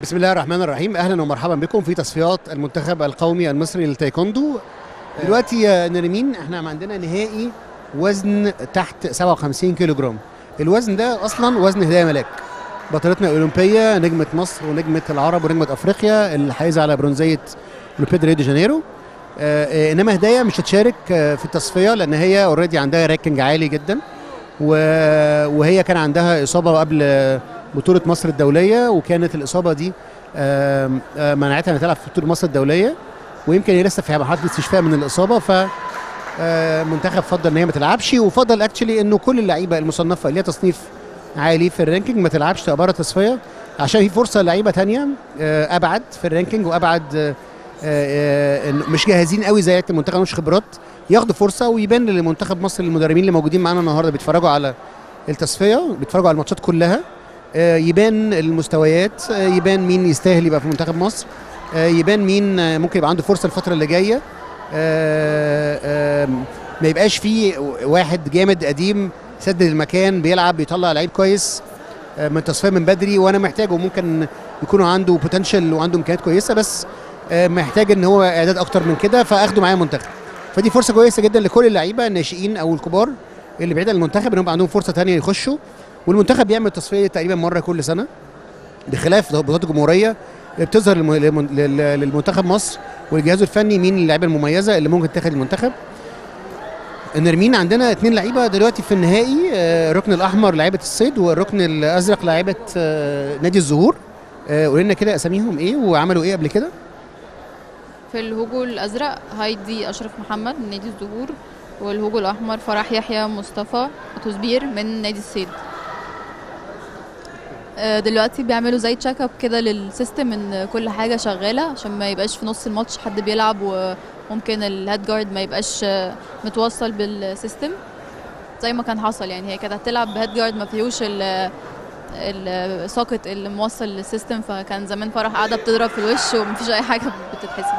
بسم الله الرحمن الرحيم اهلا ومرحبا بكم في تصفيات المنتخب القومي المصري للتايكوندو دلوقتي يا نرمين احنا عندنا نهائي وزن تحت 57 كيلو جرام الوزن ده اصلا وزن هدايا ملاك بطلتنا الاولمبيه نجمه مصر ونجمه العرب ونجمه افريقيا اللي حايزه على برونزيه اولمبياد ريو دي جانيرو آه، آه، انما هدايا مش هتشارك آه، في التصفيه لان هي اوريدي عندها رانكينج عالي جدا و- وهي كان عندها اصابه قبل آه، بطوله مصر الدوليه وكانت الاصابه دي آم، آه، منعتها انها تلعب في بطوله مصر الدوليه ويمكن هي لسه في مرحله الاستشفاء من الاصابه ف آه، المنتخب فضل ان هي ما تلعبش وفضل اكشلي انه كل اللعيبه المصنفه اللي هي تصنيف عالي في الرانكينج ما تلعبش تبقى بره التصفيه عشان في فرصه لعيبه تانية آه، ابعد في الرانكينج وابعد آه، آه، إنه مش جاهزين قوي زي المنتخب مش خبرات ياخدوا فرصه ويبان لمنتخب مصر المدربين اللي موجودين معانا النهارده بيتفرجوا على التصفيه بيتفرجوا على الماتشات كلها آه، يبان المستويات آه، يبان مين يستاهل يبقى في منتخب مصر آه، يبان مين آه، ممكن يبقى عنده فرصه الفتره اللي جايه آه، آه، ما يبقاش فيه واحد جامد قديم سدد المكان بيلعب بيطلع لعيب كويس آه، من التصفيه من بدري وانا محتاجه ممكن يكون عنده بوتنشال وعنده امكانيات كويسه بس آه، محتاج ان هو اعداد اكتر من كده فاخده معايا المنتخب فدي فرصه كويسه جدا لكل اللعيبه الناشئين او الكبار اللي بعيد عن المنتخب انهم عندهم فرصه تانية يخشوا والمنتخب بيعمل تصفيه تقريبا مره كل سنه بخلاف بطولات الجمهوريه اللي بتظهر للم- للمن- لل- للمنتخب مصر والجهاز الفني مين اللعيبه المميزه اللي ممكن تاخد المنتخب نرمين عندنا اثنين لعيبه دلوقتي في النهائي آه، الركن الاحمر لعيبه الصيد والركن الازرق لعيبه آه، نادي الزهور آه، قولي لنا كده اساميهم ايه وعملوا ايه قبل كده في الهوجو الازرق هايدي اشرف محمد من نادي الزهور والهوجو الاحمر فرح يحيى مصطفى وتزبير من نادي الصيد آه، دلوقتي بيعملوا زي تشيك اب كده للسيستم ان كل حاجه شغاله عشان ما يبقاش في نص الماتش حد بيلعب وممكن الهيد جارد ما يبقاش آه، متوصل بالسيستم زي ما كان حصل يعني هي كانت هتلعب بهيد جارد ما فيهوش ال الساكت اللي موصل للسيستم فكان زمان فرح قاعده بتضرب في الوش ومفيش اي حاجه بتتحسب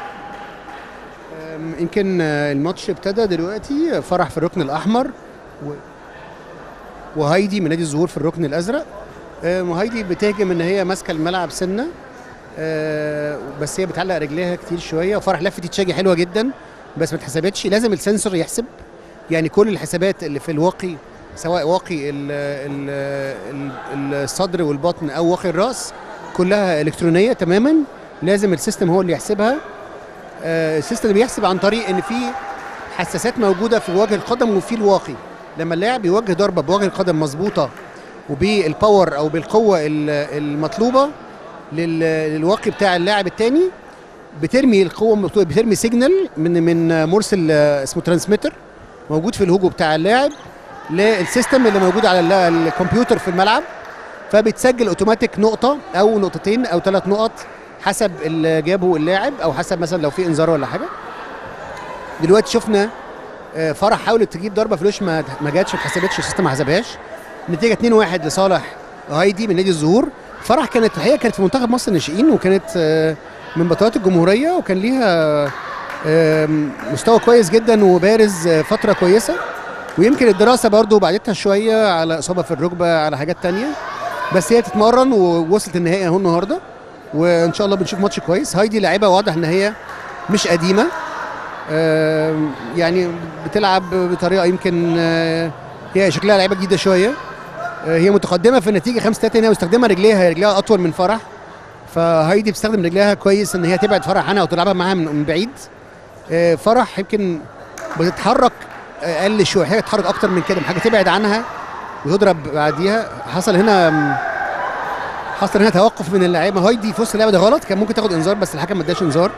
أم، يمكن آه، الماتش ابتدى دلوقتي فرح في الركن الاحمر و... وهايدي من نادي الزهور في الركن الازرق أم، وهايدي بتهجم ان هي ماسكه الملعب سنه أه، بس هي بتعلق رجليها كتير شويه وفرح لفه تشاجي حلوه جدا بس ما اتحسبتش لازم السنسور يحسب يعني كل الحسابات اللي في الواقي سواء واقي ال ال ال الصدر والبطن او واقي الراس كلها الكترونيه تماما لازم السيستم هو اللي يحسبها آه، السيستم بيحسب عن طريق ان في حساسات موجوده في وجه القدم وفي الواقي لما اللاعب يوجه ضربه بوجه القدم مظبوطه وبالباور او بالقوه ال- المطلوبه لل- للواقي بتاع اللاعب الثاني بترمي القوه المطلوبه بترمي سيجنال من من مرسل آه، اسمه ترانسميتر موجود في الهوجو بتاع اللاعب للسيستم اللي موجود على الل- الكمبيوتر في الملعب فبتسجل اوتوماتيك نقطه او نقطتين او ثلاث نقط حسب اللي جابه اللاعب او حسب مثلا لو في انذار ولا حاجه دلوقتي شفنا آه، فرح حاولت تجيب ضربه في الوش ما ما جاتش ما اتحسبتش السيستم ما حسبهاش نتيجه 2-1 لصالح هايدي من نادي الزهور فرح كانت هي كانت في منتخب مصر الناشئين وكانت آه، من بطولات الجمهوريه وكان ليها آم، مستوى كويس جدا وبارز آه، فتره كويسه ويمكن الدراسه برضو بعدتها شويه على اصابه في الركبه على حاجات تانية بس هي تتمرن ووصلت النهائي اهو النهارده وان شاء الله بنشوف ماتش كويس هايدي لعيبه واضح ان هي مش قديمه آم، يعني بتلعب بطريقه يمكن آه، هي شكلها لعيبه جديده شويه آه، هي متقدمه في النتيجه 5 3 هنا مستخدمه رجليها هي رجليها اطول من فرح فهايدي بتستخدم رجليها كويس ان هي تبعد فرح عنها او تلعبها معاها من من بعيد آه، فرح يمكن بتتحرك آه، اقل شويه حاجه تتحرك اكتر من كده حاجه تبعد عنها وتضرب بعديها حصل هنا م، حصل هنا توقف من اللعيبه هايدي في وسط اللعبه ده غلط كان ممكن تاخد انذار بس الحكم ما اداش انذار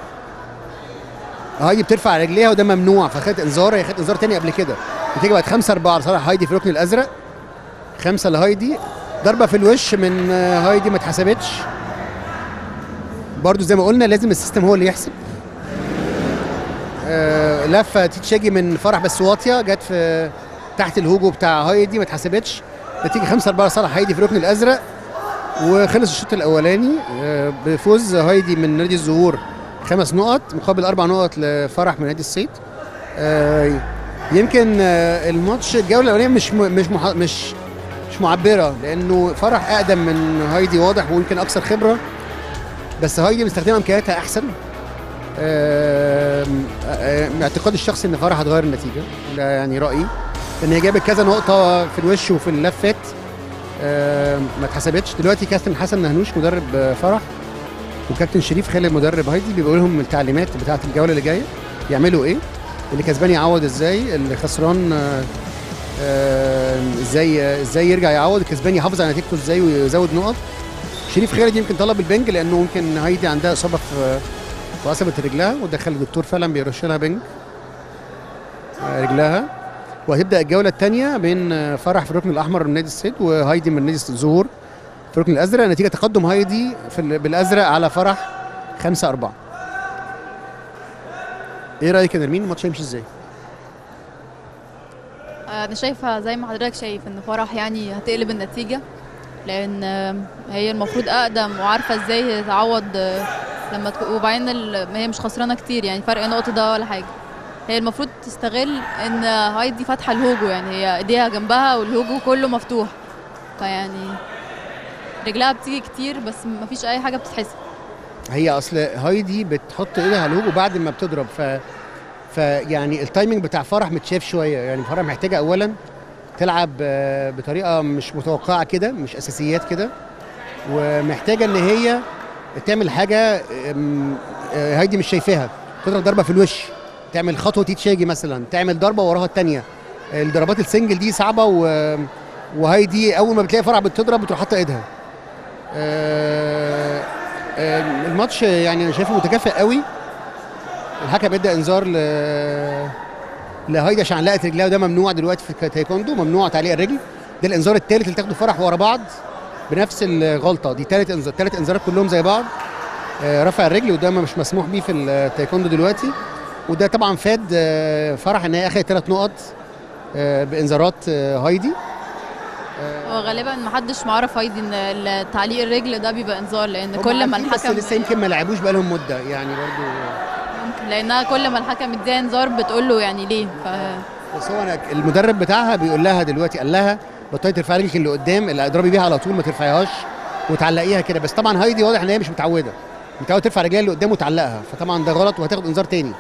هايدي بترفع رجليها وده ممنوع فخدت انذار هي خدت انذار تاني قبل كده النتيجه بقت 5 4 لصالح هايدي في الركن الازرق خمسه لهايدي ضربه في الوش من آه، هايدي ما اتحسبتش برضو زي ما قلنا لازم السيستم هو اللي يحسب آه، لفه تتشاجي من فرح بس واطيه جت في تحت الهوجو بتاع هايدي ما اتحسبتش نتيجه 5 4 لصالح هايدي في الركن الازرق وخلص الشوط الاولاني آه، بفوز هايدي من نادي الزهور خمس نقط مقابل اربع نقط لفرح من نادي الصيد آه، يمكن آه، الماتش الجوله الاولانيه مش م- مش مح- مش مش معبره لانه فرح اقدم من هايدي واضح ويمكن اكثر خبره بس هايدي مستخدمه امكانياتها احسن آم، آم، اعتقادي الشخصي ان فرح هتغير النتيجه ده يعني رايي ان هي جابت كذا نقطه في الوش وفي اللفات آم، ما اتحسبتش دلوقتي كابتن حسن نهنوش مدرب آه، فرح وكابتن شريف خالد مدرب هايدي بيقول لهم التعليمات بتاعه الجوله اللي جايه يعملوا ايه اللي كسبان يعوض ازاي اللي خسران آه، آه، ازاي آه، ازاي يرجع يعوض الكسبان يحافظ على نتيجته ازاي ويزود نقط شريف خالد يمكن طلب البنج لانه ممكن هايدي عندها اصابه في في عصبه رجلها ودخل الدكتور فعلا بيرش لها بنج آه، رجلها وهتبدا الجوله الثانيه بين آه، فرح في الركن الاحمر من نادي الصيد وهايدي من نادي الزهور في الركن الازرق نتيجه تقدم هايدي في ال- بالازرق على فرح 5 4 ايه رايك يا نرمين الماتش هيمشي ازاي؟ انا شايفه زي ما حضرتك شايف ان فرح يعني هتقلب النتيجه لان آم، هي المفروض اقدم وعارفه ازاي تعوض آه، لما تكون وبعدين ال- هي مش خسرانه كتير يعني فرق نقطه ده ولا حاجه هي المفروض تستغل ان هايدي فاتحه الهوجو يعني هي ايديها جنبها والهوجو كله مفتوح فيعني رجلها بتيجي كتير بس مفيش اي حاجه بتتحسب هي اصل هايدي بتحط ايدها على الهوجو بعد ما بتضرب ف فيعني التايمنج بتاع فرح متشاف شويه يعني فرح محتاجه اولا تلعب آه، بطريقه مش متوقعه كده مش اساسيات كده ومحتاجه ان هي تعمل حاجه آم، آه، هايدي مش شايفاها تضرب ضربه في الوش تعمل خطوه تيتشاجي مثلا تعمل ضربه وراها الثانيه الضربات السنجل دي صعبه و... وهايدي اول ما بتلاقي فرح بتضرب بتروح حاطه ايدها آه، آه، الماتش يعني انا شايفه متكافئ قوي الحكم ادى انذار ل لهايدي عشان علقت رجلها وده ممنوع دلوقتي في التايكوندو ممنوع تعليق الرجل ده الانذار الثالث اللي تاخده فرح ورا بعض بنفس الغلطه دي ثالث انذار ثلاث انذارات كلهم زي بعض آه، رفع الرجل وده ما مش مسموح بيه في التايكوندو دلوقتي وده طبعا فاد آه، فرح ان هي اخذت ثلاث نقط آه، بانذارات آه، هايدي هو غالبا محدش معرف هايدي ان ال- تعليق الرجل ده بيبقى انذار لان كل ما هم عارفين، الحكم بس لسه يمكن ما لعبوش بقالهم مده يعني برضو ممكن لانها كل ما الحكم اديها انذار بتقول له يعني ليه ف بس هو أنا المدرب بتاعها بيقول لها دلوقتي قال لها بطلي ترفعي رجلك اللي قدام اللي اضربي بيها على طول ما ترفعيهاش وتعلقيها كده بس طبعا هايدي واضح ان هي مش متعوده متعوده ترفع رجليها اللي قدام وتعلقها فطبعا ده غلط وهتاخد انذار تاني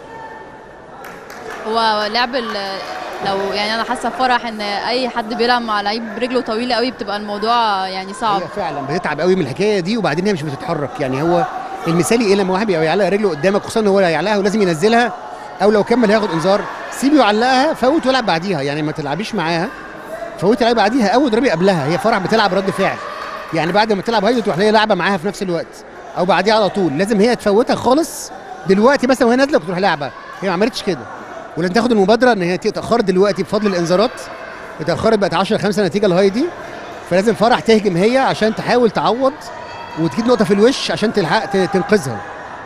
هو لعب ال- لو يعني انا حاسه فرح ان اي حد بيلعب مع لعيب برجله طويله قوي بتبقى الموضوع يعني صعب هي فعلا بتتعب قوي من الحكايه دي وبعدين هي مش بتتحرك يعني هو المثالي ايه لما واحد بيبقى يعلق رجله قدامك خصوصا ان هو يعلقها ولازم ينزلها او لو كمل هياخد انذار سيبه يعلقها فوت والعب بعديها يعني ما تلعبيش معاها فوت العب بعديها او اضربي قبلها هي فرح بتلعب رد فعل يعني بعد ما تلعب هايدي تروح هي لعبه معاها في نفس الوقت او بعديها على طول لازم هي تفوتها خالص دلوقتي مثلا وهي نازله بتروح لعبه هي ما عملتش كده ولازم تاخد المبادره ان هي اتاخرت دلوقتي بفضل الانذارات اتاخرت بقت 10 5 نتيجه لهايدي فلازم فرح تهجم هي عشان تحاول تعوض وتجيب نقطه في الوش عشان تلحق ت- تنقذها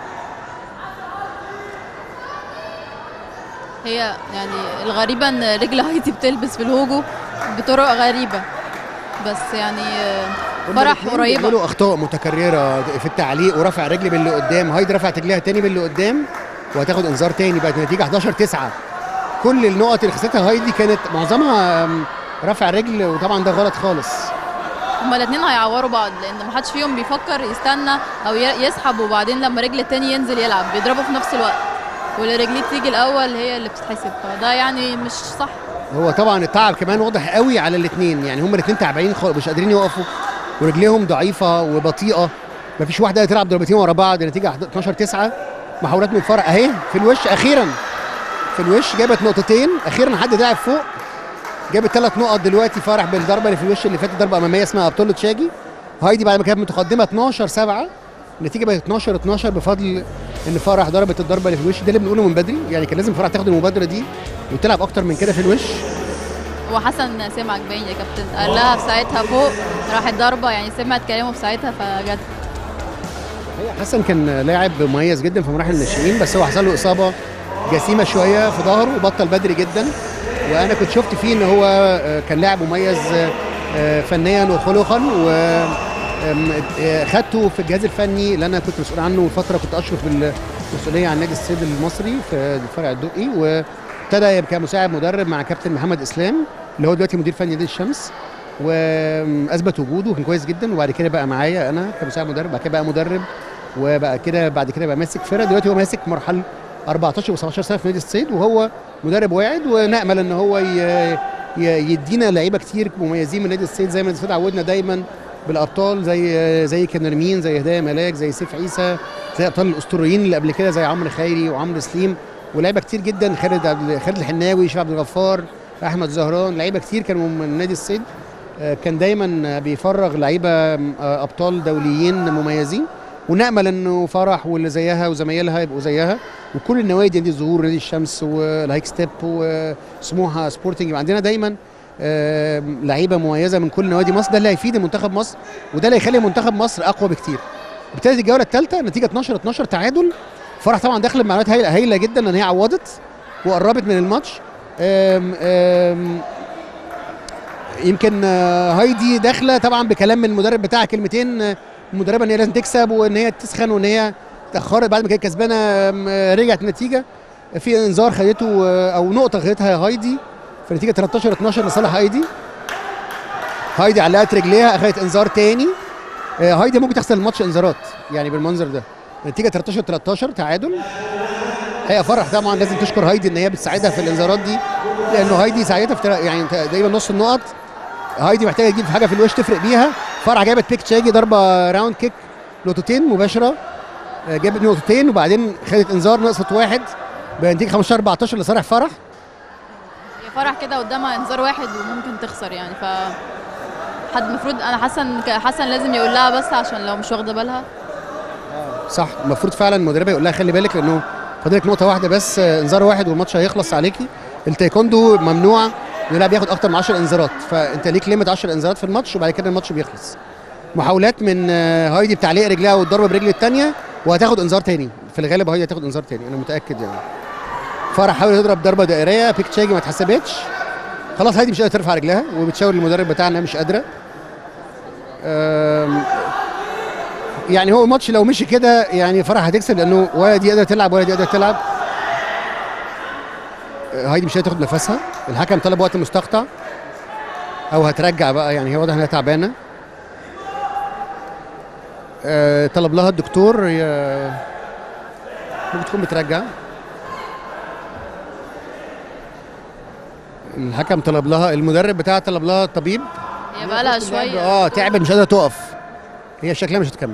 هي يعني الغريبه ان رجل هايدي بتلبس في الهوجو بطرق غريبه بس يعني آه، هما فرح الاتنين قريبه بيعملوا اخطاء متكرره في التعليق ورفع رجل باللي قدام هايدي رفعت رجلها تاني باللي قدام وهتاخد انذار تاني بقت النتيجه 11 9 كل النقط اللي خسرتها هايدي كانت معظمها آم، رفع رجل وطبعا ده غلط خالص هما الاثنين هيعوروا بعض لان ما حدش فيهم بيفكر يستنى او ي- يسحب وبعدين لما رجل التاني ينزل يلعب بيضربوا في نفس الوقت واللي رجليه تيجي الاول هي اللي بتتحسب فده يعني مش صح هو طبعا التعب كمان واضح قوي على الاثنين يعني هم الاثنين تعبانين خالص مش قادرين يقفوا ورجليهم ضعيفه وبطيئه مفيش واحده تلعب ضربتين ورا بعض النتيجه 12 9 محاولات من فرق اهي في الوش اخيرا في الوش جابت نقطتين اخيرا حد لعب فوق جابت ثلاث نقط دلوقتي فرح بالضربه اللي في الوش اللي فاتت ضربه اماميه اسمها ابطال تشاجي هايدي بعد ما كانت متقدمه 12 7 النتيجه بقت 12 12 بفضل ان فرح ضربت الضربه اللي في الوش ده اللي بنقوله من بدري يعني كان لازم فرح تاخد المبادره دي وتلعب اكتر من كده في الوش هو حسن سمعك باين يا كابتن قال لها في ساعتها فوق راحت ضربه يعني سمعت كلامه في ساعتها فجت هي حسن كان لاعب مميز جدا في مراحل الناشئين بس هو حصل له اصابه جسيمه شويه في ظهره وبطل بدري جدا وانا كنت شفت فيه ان هو آه، كان لاعب مميز آه، فنيا وخلقا و آم، آه، خدته في الجهاز الفني اللي انا كنت مسؤول عنه فتره كنت اشرف بالمسؤوليه عن نادي الصيد المصري في الفرع الدقي وابتدى يبقى مساعد مدرب مع كابتن محمد اسلام اللي هو دلوقتي مدير فني نادي الشمس واثبت وجوده وكان كويس جدا وبعد كده بقى معايا انا كمساعد مدرب بعد كده بقى مدرب وبقى كده بعد كده بقى ماسك فرقه دلوقتي هو ماسك مرحله 14 و17 سنه في نادي الصيد وهو مدرب واعد ونامل ان هو ي- ي- يدينا لعيبه كتير مميزين من نادي الصيد زي ما نادي الصيد عودنا دايما بالابطال زي زي كنرمين زي هدايا ملاك زي سيف عيسى زي ابطال الاسطوريين اللي قبل كده زي عمرو خيري وعمرو سليم ولاعيبه كتير جدا خالد عبد خالد الحناوي شيخ عبد الغفار احمد زهران لعيبه كتير كانوا من نادي الصيد آه، كان دايما بيفرغ لعيبه آه، ابطال دوليين مميزين ونامل انه فرح واللي زيها وزمايلها يبقوا زيها وكل النوادي نادي الزهور نادي الشمس والهايك ستيب وسموحه سبورتنج يبقى عندنا دايما آه، لعيبه مميزه من كل نوادي مصر ده اللي هيفيد منتخب مصر وده اللي هيخلي منتخب مصر اقوى بكتير ابتدت الجوله الثالثه نتيجه 12 12 تعادل فرح طبعا دخل بمعلومات هايله هايله جدا ان هي عوضت وقربت من الماتش آم، آم، يمكن آه، هايدي داخله طبعا بكلام من المدرب بتاعها كلمتين آه، المدربه ان هي لازم تكسب وان هي تسخن وان هي اتاخرت بعد ما كانت كسبانه آم، آه، رجعت النتيجه في انذار خدته آه، او نقطه خدتها هايدي في نتيجه 13 12 لصالح هايدي هايدي علقت رجليها اخذت انذار تاني آه، هايدي ممكن تخسر الماتش انذارات يعني بالمنظر ده نتيجه 13 13 تعادل هي فرح طبعا لازم تشكر هايدي ان هي بتساعدها في الانذارات دي لانه هايدي ساعدتها في تر- يعني تقريبا نص النقط هايدي محتاجه تجيب حاجه في الوش تفرق بيها فرح جابت بيك تشاجي ضربه راوند كيك نقطتين مباشره آه، جابت نقطتين وبعدين خدت انذار نقصت واحد بنتيجه 15 14 لصالح فرح هي فرح كده قدامها انذار واحد وممكن تخسر يعني ف حد المفروض انا حاسه ان ك- حسن لازم يقول لها بس عشان لو مش واخده بالها صح المفروض فعلا المدربه يقول لها خلي بالك لانه فاضلك نقطه واحده بس آه، انذار واحد والماتش هيخلص عليكي التايكوندو ممنوع ان اللاعب ياخد اكتر من 10 انذارات فانت ليك ليميت 10 انذارات في الماتش وبعد كده الماتش بيخلص محاولات من آه، هايدي بتعليق رجلها والضربه برجل الثانيه وهتاخد انذار تاني في الغالب هايدي هتاخد انذار تاني انا متاكد يعني فرح حاول يضرب ضربه دائريه بيك تشاجي ما اتحسبتش خلاص هايدي مش قادره ترفع رجلها وبتشاور للمدرب بتاعها انها مش قادره آم، يعني هو الماتش لو مشي كده يعني فرح هتكسب لانه ولا دي قادره تلعب ولا دي قادره تلعب آه، هايدي مش قادره تاخد نفسها الحكم طلب وقت مستقطع او هترجع بقى يعني هي واضح انها تعبانه آه، طلب لها الدكتور هي ممكن تكون بترجع الحكم طلب لها المدرب بتاعها طلب لها الطبيب هي بقى لها شويه اه تعبت مش قادره تقف هي شكلها مش هتكمل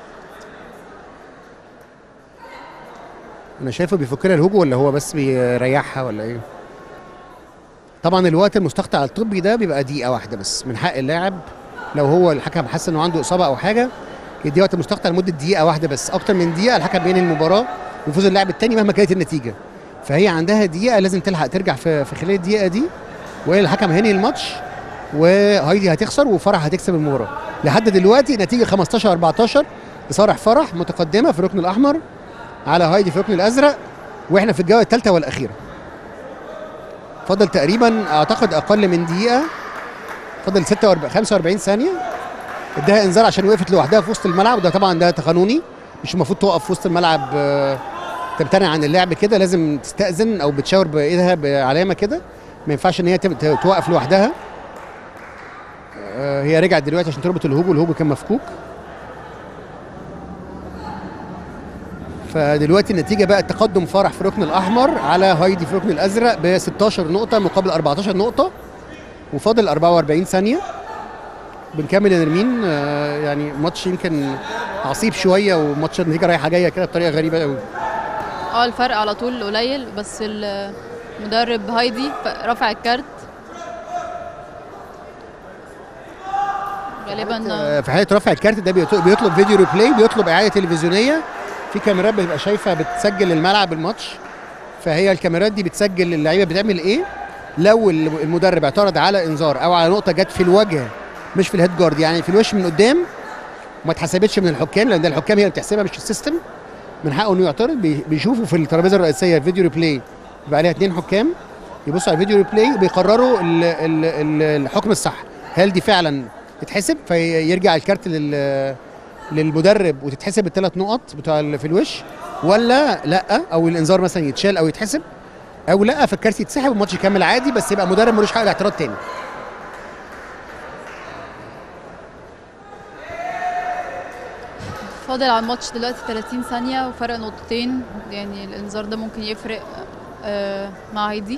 انا شايفه بيفك لها الهوجو ولا هو بس بيريحها ولا ايه طبعا الوقت المستقطع الطبي ده بيبقى دقيقه واحده بس من حق اللاعب لو هو الحكم حس انه عنده اصابه او حاجه يدي وقت مستقطع لمده دقيقه واحده بس اكتر من دقيقه الحكم بينهي المباراه ويفوز اللاعب الثاني مهما كانت النتيجه فهي عندها دقيقه لازم تلحق ترجع في, في خلال الدقيقه دي والحكم هينهي الماتش وهايدي هتخسر وفرح هتكسب المباراه لحد دلوقتي نتيجه 15 14 لصالح فرح متقدمه في الركن الاحمر على هايدي في الركن الازرق واحنا في الجوله الثالثه والاخيره فضل تقريبا اعتقد اقل من دقيقه فضل 46 45 ثانيه اداها انذار عشان وقفت لوحدها في وسط الملعب وده طبعا ده قانوني مش المفروض تقف في وسط الملعب آه، تمتنع عن اللعب كده لازم تستأذن او بتشاور بايدها بعلامه كده ما ينفعش ان هي تم- ت- توقف لوحدها آه، هي رجعت دلوقتي عشان تربط الهوجو الهوجو كان مفكوك فدلوقتي النتيجه بقى تقدم فرح في الركن الاحمر على هايدي في الركن الازرق ب 16 نقطه مقابل 14 نقطه وفاضل 44 ثانيه بنكمل يا نرمين آه، يعني ماتش يمكن عصيب شويه وماتش النتيجه رايحه جايه كده بطريقه غريبه قوي اه الفرق على طول قليل بس المدرب هايدي ف- رفع الكارت غالبا آه، في حاله رفع الكارت ده بيط- بيطلب فيديو ريبلاي بيطلب اعاده تلفزيونيه في كاميرات بتبقى شايفه بتسجل الملعب الماتش فهي الكاميرات دي بتسجل اللعيبه بتعمل ايه لو الم- المدرب اعترض على انذار او على نقطه جت في الوجه مش في الهيد جارد يعني في الوش من قدام وما اتحسبتش من الحكام لان ده الحكام هي اللي بتحسبها مش السيستم من حقه انه يعترض بي- بيشوفوا في الترابيزه الرئيسيه فيديو ريبلاي بيبقى عليها اثنين حكام يبصوا على الفيديو ريبلاي وبيقرروا ال- ال- ال- الحكم الصح هل دي فعلا تتحسب فيرجع الكارت لل للمدرب وتتحسب الثلاث نقط بتوع ال- في الوش ولا لا او الانذار مثلا يتشال او يتحسب او لا فالكارت يتسحب والماتش يكمل عادي بس يبقى المدرب ملوش حق الاعتراض تاني فاضل على الماتش دلوقتي 30 ثانية وفرق نقطتين يعني الانذار ده ممكن يفرق آه، مع هايدي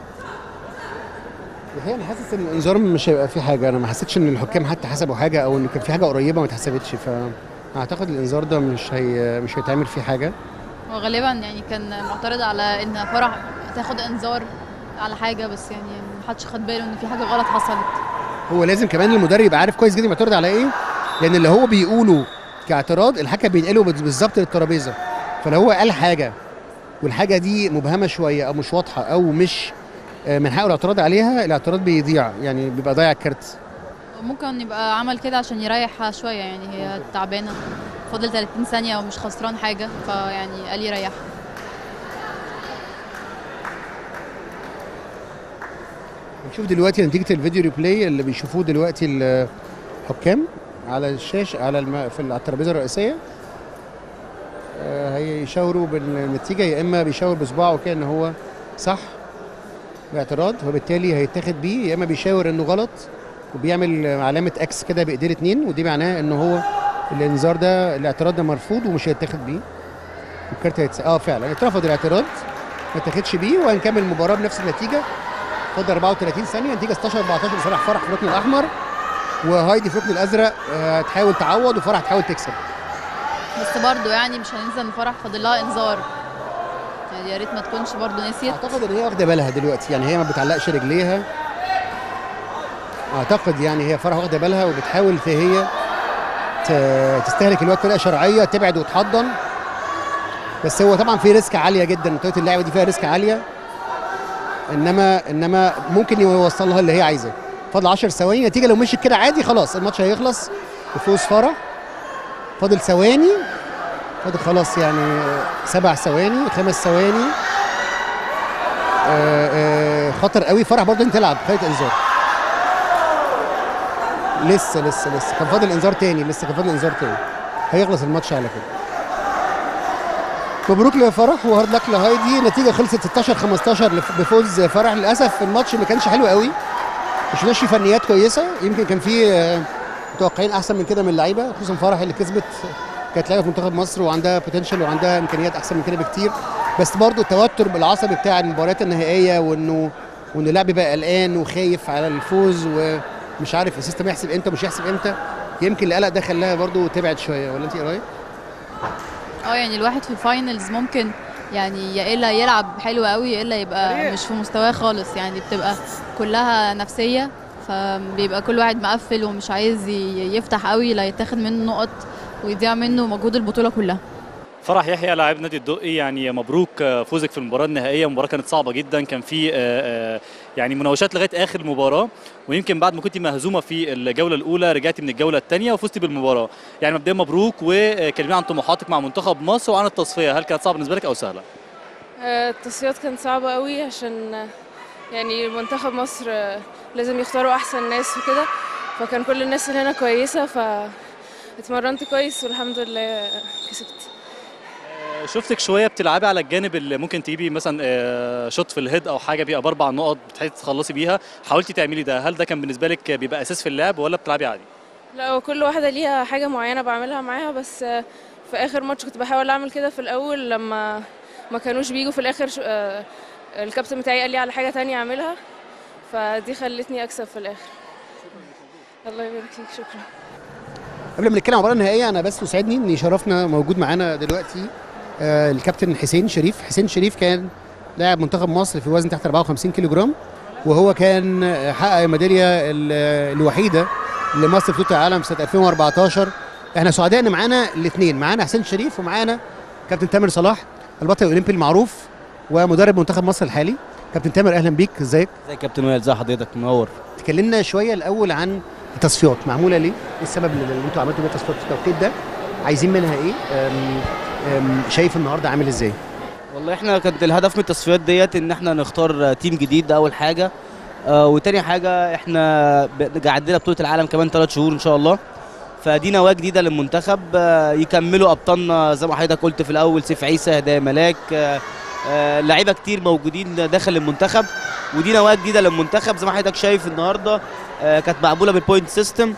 الحقيقه انا حاسس ان الانذار مش هيبقى فيه حاجه انا ما حسيتش ان الحكام حتى حسبوا حاجه او ان كان في حاجه قريبه ما اتحسبتش فاعتقد الانذار ده مش هي مش هيتعمل فيه حاجه وغالبا يعني كان معترض على ان فرح تاخد انذار على حاجة بس يعني محدش خد باله ان في حاجة غلط حصلت هو لازم كمان المدرب يبقى عارف كويس جدا معترض على ايه لان اللي هو بيقوله كاعتراض الحكم بينقله بالظبط للترابيزه فلو هو قال حاجه والحاجه دي مبهمه شويه او مش واضحه او مش آه، من حقه الاعتراض عليها الاعتراض بيضيع يعني بيبقى ضايع الكارت ممكن يبقى عمل كده عشان يريحها شوية يعني هي تعبانة فاضل 30 ثانية ومش خسران حاجة فيعني قال يريحها نشوف دلوقتي نتيجه الفيديو ريبلاي اللي بيشوفوه دلوقتي الحكام على الشاشه على الم... في على الترابيزه الرئيسيه آه، هيشاوروا بالنتيجه يا اما بيشاور بصباعه كده ان هو صح باعتراض وبالتالي هيتاخد بيه يا اما بيشاور انه غلط وبيعمل علامه اكس كده بايديه الاثنين ودي معناها ان هو الانذار ده الاعتراض ده مرفوض ومش هيتاخد بيه الكارت هيتس... اه فعلا اترفض الاعتراض ما اتاخدش بيه وهنكمل المباراه بنفس النتيجه فاضل 34 ثانيه نتيجه 16 14 لصالح فرح في الركن الاحمر وهايدي في الركن الازرق آه، هتحاول تعوض وفرح تحاول تكسب بس برضه يعني مش هننسى ان فرح فاضل لها انذار يعني يا ريت ما تكونش برضه نسيت اعتقد ان هي واخده بالها دلوقتي يعني هي ما بتعلقش رجليها اعتقد يعني هي فرح واخده بالها وبتحاول في هي ت- تستهلك الوقت بطريقه شرعيه تبعد وتحضن بس هو طبعا في ريسك عاليه جدا طريقه اللعبه دي فيها ريسك عاليه انما انما ممكن يوصلها اللي هي عايزاه فاضل 10 ثواني نتيجه لو مشيت كده عادي خلاص الماتش هيخلص بفوز فرح فاضل ثواني فاضل خلاص يعني سبع ثواني خمس ثواني آه، آه، خطر قوي فرح برضه انت تلعب خدت انذار لسه لسه لسه كان فاضل انذار تاني لسه كان فاضل انذار تاني هيخلص الماتش على كده مبروك لفرح وهارد لك لهايدي نتيجه خلصت 16 15 لف- بفوز فرح للاسف الماتش ما كانش حلو قوي مش ماشي فنيات كويسه يمكن كان في آه، متوقعين احسن من كده من اللعيبه خصوصا فرح اللي كسبت كانت لعيبه في منتخب مصر وعندها بوتنشال وعندها امكانيات احسن من كده بكتير بس برضو التوتر العصبي بتاع المباريات النهائيه وانه وان اللاعب بقى قلقان وخايف على الفوز ومش عارف السيستم يحسب امتى ومش يحسب امتى يمكن القلق ده خلاها برضو تبعد شويه ولا انت ايه رايك؟ اه يعني الواحد في الفاينلز ممكن يعني يا الا يلعب حلو قوي يا الا يبقى مش في مستواه خالص يعني بتبقى كلها نفسيه فبيبقى كل واحد مقفل ومش عايز ي- يفتح قوي لا يتاخد منه نقط ويضيع منه مجهود البطوله كلها فرح يحيى لاعب نادي الدقي يعني مبروك آه، فوزك في المباراه النهائيه المباراه كانت صعبه جدا كان في آه، آه، يعني مناوشات لغايه اخر المباراه ويمكن بعد ما كنت مهزومه في الجوله الاولى رجعتي من الجوله الثانيه وفزتي بالمباراه يعني مبدئيا مبروك وكلمينا عن طموحاتك مع منتخب مصر وعن التصفيه هل كانت صعبه بالنسبه لك او سهله آه، التصفيات كانت صعبة قوي عشان آه، يعني منتخب مصر آه، لازم يختاروا أحسن ناس وكده فكان كل الناس اللي هنا كويسة فاتمرنت كويس والحمد لله كسبت آه، شفتك شويه بتلعبي على الجانب اللي ممكن تجيبي مثلا آه، شوت في الهيد او حاجه بيبقى باربع نقط بتحاولي تخلصي بيها حاولتي تعملي ده هل ده كان بالنسبه لك بيبقى اساس في اللعب ولا بتلعبي عادي لا وكل واحدة ليها حاجة معينة بعملها معاها بس آه، في آخر ماتش كنت بحاول أعمل كده في الأول لما ما كانوش بيجوا في الآخر ش- آه، الكابتن بتاعي قال لي على حاجة تانية أعملها فدي خلتني أكسب في الآخر الله يبارك فيك شكرا قبل ما نتكلم عن المباراه النهائيه انا بس يسعدني ان شرفنا موجود معانا دلوقتي آه، الكابتن حسين شريف حسين شريف كان لاعب منتخب مصر في وزن تحت 54 كيلو جرام وهو كان آه، حقق الميداليه ال- الوحيده لمصر في بطوله العالم سنه 2014 احنا سعداء ان معانا الاثنين معانا حسين شريف ومعانا كابتن تامر صلاح البطل الاولمبي المعروف ومدرب منتخب مصر الحالي كابتن تامر اهلا بيك ازيك ازيك يا كابتن وائل ازي حضرتك منور تكلمنا شويه الاول عن التصفيات معموله ليه؟ ايه السبب اللي اللي انتوا عملتوا بيه التصفيات في التوقيت ده؟ عايزين منها ايه؟ أم أم شايف النهارده عامل ازاي؟ والله احنا كانت الهدف من التصفيات ديت ان احنا نختار تيم جديد ده اول حاجه آه وتاني حاجه احنا ب- عندنا بطوله العالم كمان ثلاث شهور ان شاء الله فدي نواه جديده للمنتخب آه يكملوا ابطالنا زي ما حضرتك قلت في الاول سيف عيسى هدايا ملاك آه آه لعيبه كتير موجودين داخل المنتخب ودي نواه جديده للمنتخب زي ما حضرتك شايف النهارده آه كانت معموله بالبوينت سيستم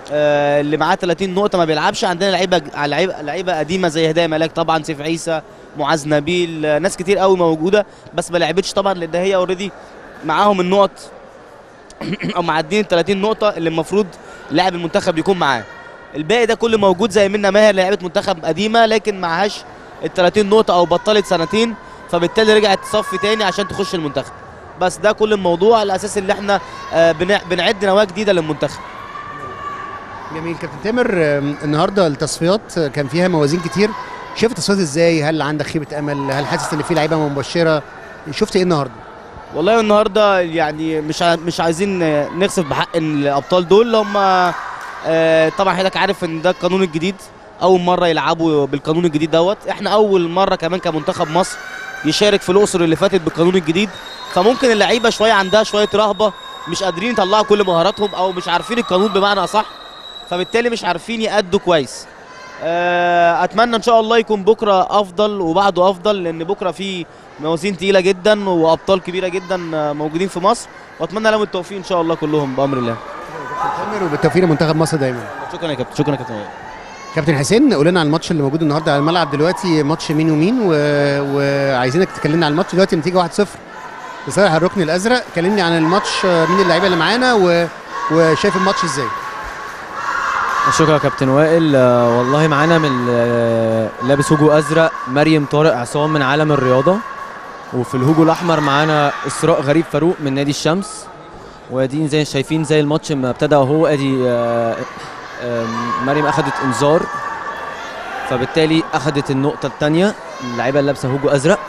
آه، اللي معاه 30 نقطه ما بيلعبش عندنا لعيبه لعيبه لعيبه قديمه زي هدايا ملاك طبعا سيف عيسى معاذ نبيل آه، ناس كتير قوي موجوده بس ما لعبتش طبعا لان هي اوريدي معاهم النقط او معدين ال 30 نقطه اللي المفروض لاعب المنتخب يكون معاه الباقي ده كله موجود زي منى ماهر لعيبه منتخب قديمه لكن معهاش ال 30 نقطه او بطلت سنتين فبالتالي رجعت تصفي تاني عشان تخش المنتخب بس ده كل الموضوع على اساس ان احنا آه، بنع- بنعد نواه جديده للمنتخب جميل كابتن تامر آم، النهارده التصفيات آه، كان فيها موازين كتير شايف التصفيات ازاي هل عندك خيبه امل هل حاسس ان في لعيبه مبشره شفت ايه النهارده والله النهارده يعني مش ع- مش عايزين آه، نخسف بحق الابطال دول هم آه، طبعا حضرتك عارف ان ده القانون الجديد اول مره يلعبوا بالقانون الجديد دوت احنا اول مره كمان كمنتخب مصر يشارك في الاقصر اللي فاتت بالقانون الجديد فممكن اللعيبه شويه عندها شويه رهبه مش قادرين يطلعوا كل مهاراتهم او مش عارفين القانون بمعنى اصح فبالتالي مش عارفين يأدوا كويس آه، اتمنى ان شاء الله يكون بكره افضل وبعده افضل لان بكره في موازين تقيله جدا وابطال كبيره جدا آه، موجودين في مصر واتمنى لهم التوفيق ان شاء الله كلهم بامر الله تامر وبالتوفيق لمنتخب مصر دايما شكرا يا كابتن شكرا يا كابتن وائل. كابتن حسين قول لنا على الماتش اللي موجود النهارده على الملعب دلوقتي ماتش مين ومين و... وعايزينك تكلمنا عن الماتش دلوقتي النتيجه 1-0 لصالح الركن الازرق كلمني عن الماتش آه، مين اللعيبه اللي معانا و... وشايف الماتش ازاي شكرا يا كابتن وائل آه، والله معانا من آه، لابس هوجو ازرق مريم طارق عصام من عالم الرياضه وفي الهوجو الاحمر معانا اسراء غريب فاروق من نادي الشمس وادي زي شايفين زي الماتش ما ابتدى وهو ادي آه، آه، مريم اخذت انذار فبالتالي اخذت النقطه الثانيه اللعيبه اللي لابسه هوجو ازرق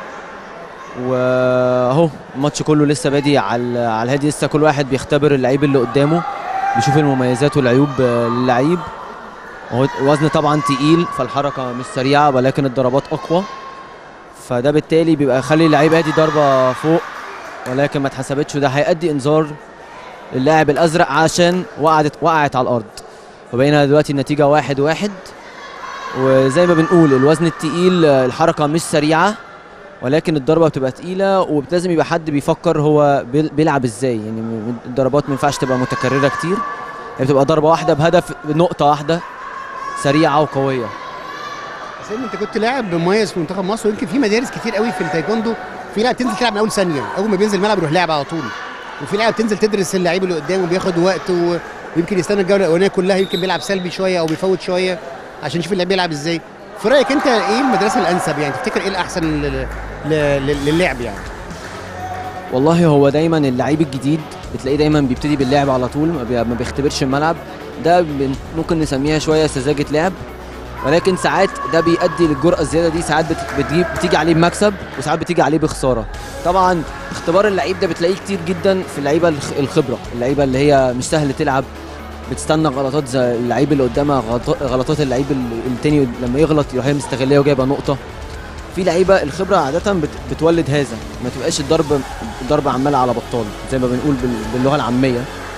واهو الماتش كله لسه بادي على على الهادي لسه كل واحد بيختبر اللعيب اللي قدامه بيشوف المميزات والعيوب آه، للعيب هو وزن طبعا تقيل فالحركه مش سريعه ولكن الضربات اقوى فده بالتالي بيبقى يخلي اللعيب ادي ضربه فوق ولكن ما اتحسبتش وده هيأدي انذار اللاعب الازرق عشان وقعت وقعت على الارض وبقينا دلوقتي النتيجه واحد واحد وزي ما بنقول الوزن التقيل آه، الحركه مش سريعه ولكن الضربه بتبقى تقيله ولازم يبقى حد بيفكر هو بيل- بيلعب ازاي يعني م- الضربات ما ينفعش تبقى متكرره كتير هي بتبقى ضربه واحده بهدف بنقطه واحده سريعه وقويه حسين انت كنت لاعب مميز في منتخب مصر ويمكن في مدارس كتير قوي في التايكوندو في لاعب تنزل تلعب من اول ثانيه اول ما بينزل الملعب يروح لاعب على طول وفي لاعب تنزل تدرس اللعيب اللي قدامه بياخد وقت و- ويمكن يستنى الجوله الاولانيه كلها يمكن بيلعب سلبي شويه او بيفوت شويه عشان يشوف اللعيب بيلعب ازاي في رايك انت ايه المدرسه الانسب يعني تفتكر ايه الاحسن لل- لل- للعب يعني والله هو دايما اللعيب الجديد بتلاقيه دايما بيبتدي باللعب على طول ما بي- ما بيختبرش الملعب ده بن- ممكن نسميها شويه سذاجه لعب ولكن ساعات ده بيؤدي للجرأه الزياده دي ساعات بت- بتجيب بتيجي عليه بمكسب وساعات بتيجي عليه بخساره طبعا اختبار اللعيب ده بتلاقيه كتير جدا في اللعيبه الخ- الخبره اللعيبه اللي هي مش سهل تلعب بتستنى غلطات زي اللعيب اللي قدامها غلط- غلطات اللعيب ال- التاني لما يغلط يروح هي مستغليه وجايبه نقطه في لعيبه الخبره عاده بت بتولد هذا ما تبقاش الضرب ضرب عمال على بطال زي ما بنقول بال- باللغه العاميه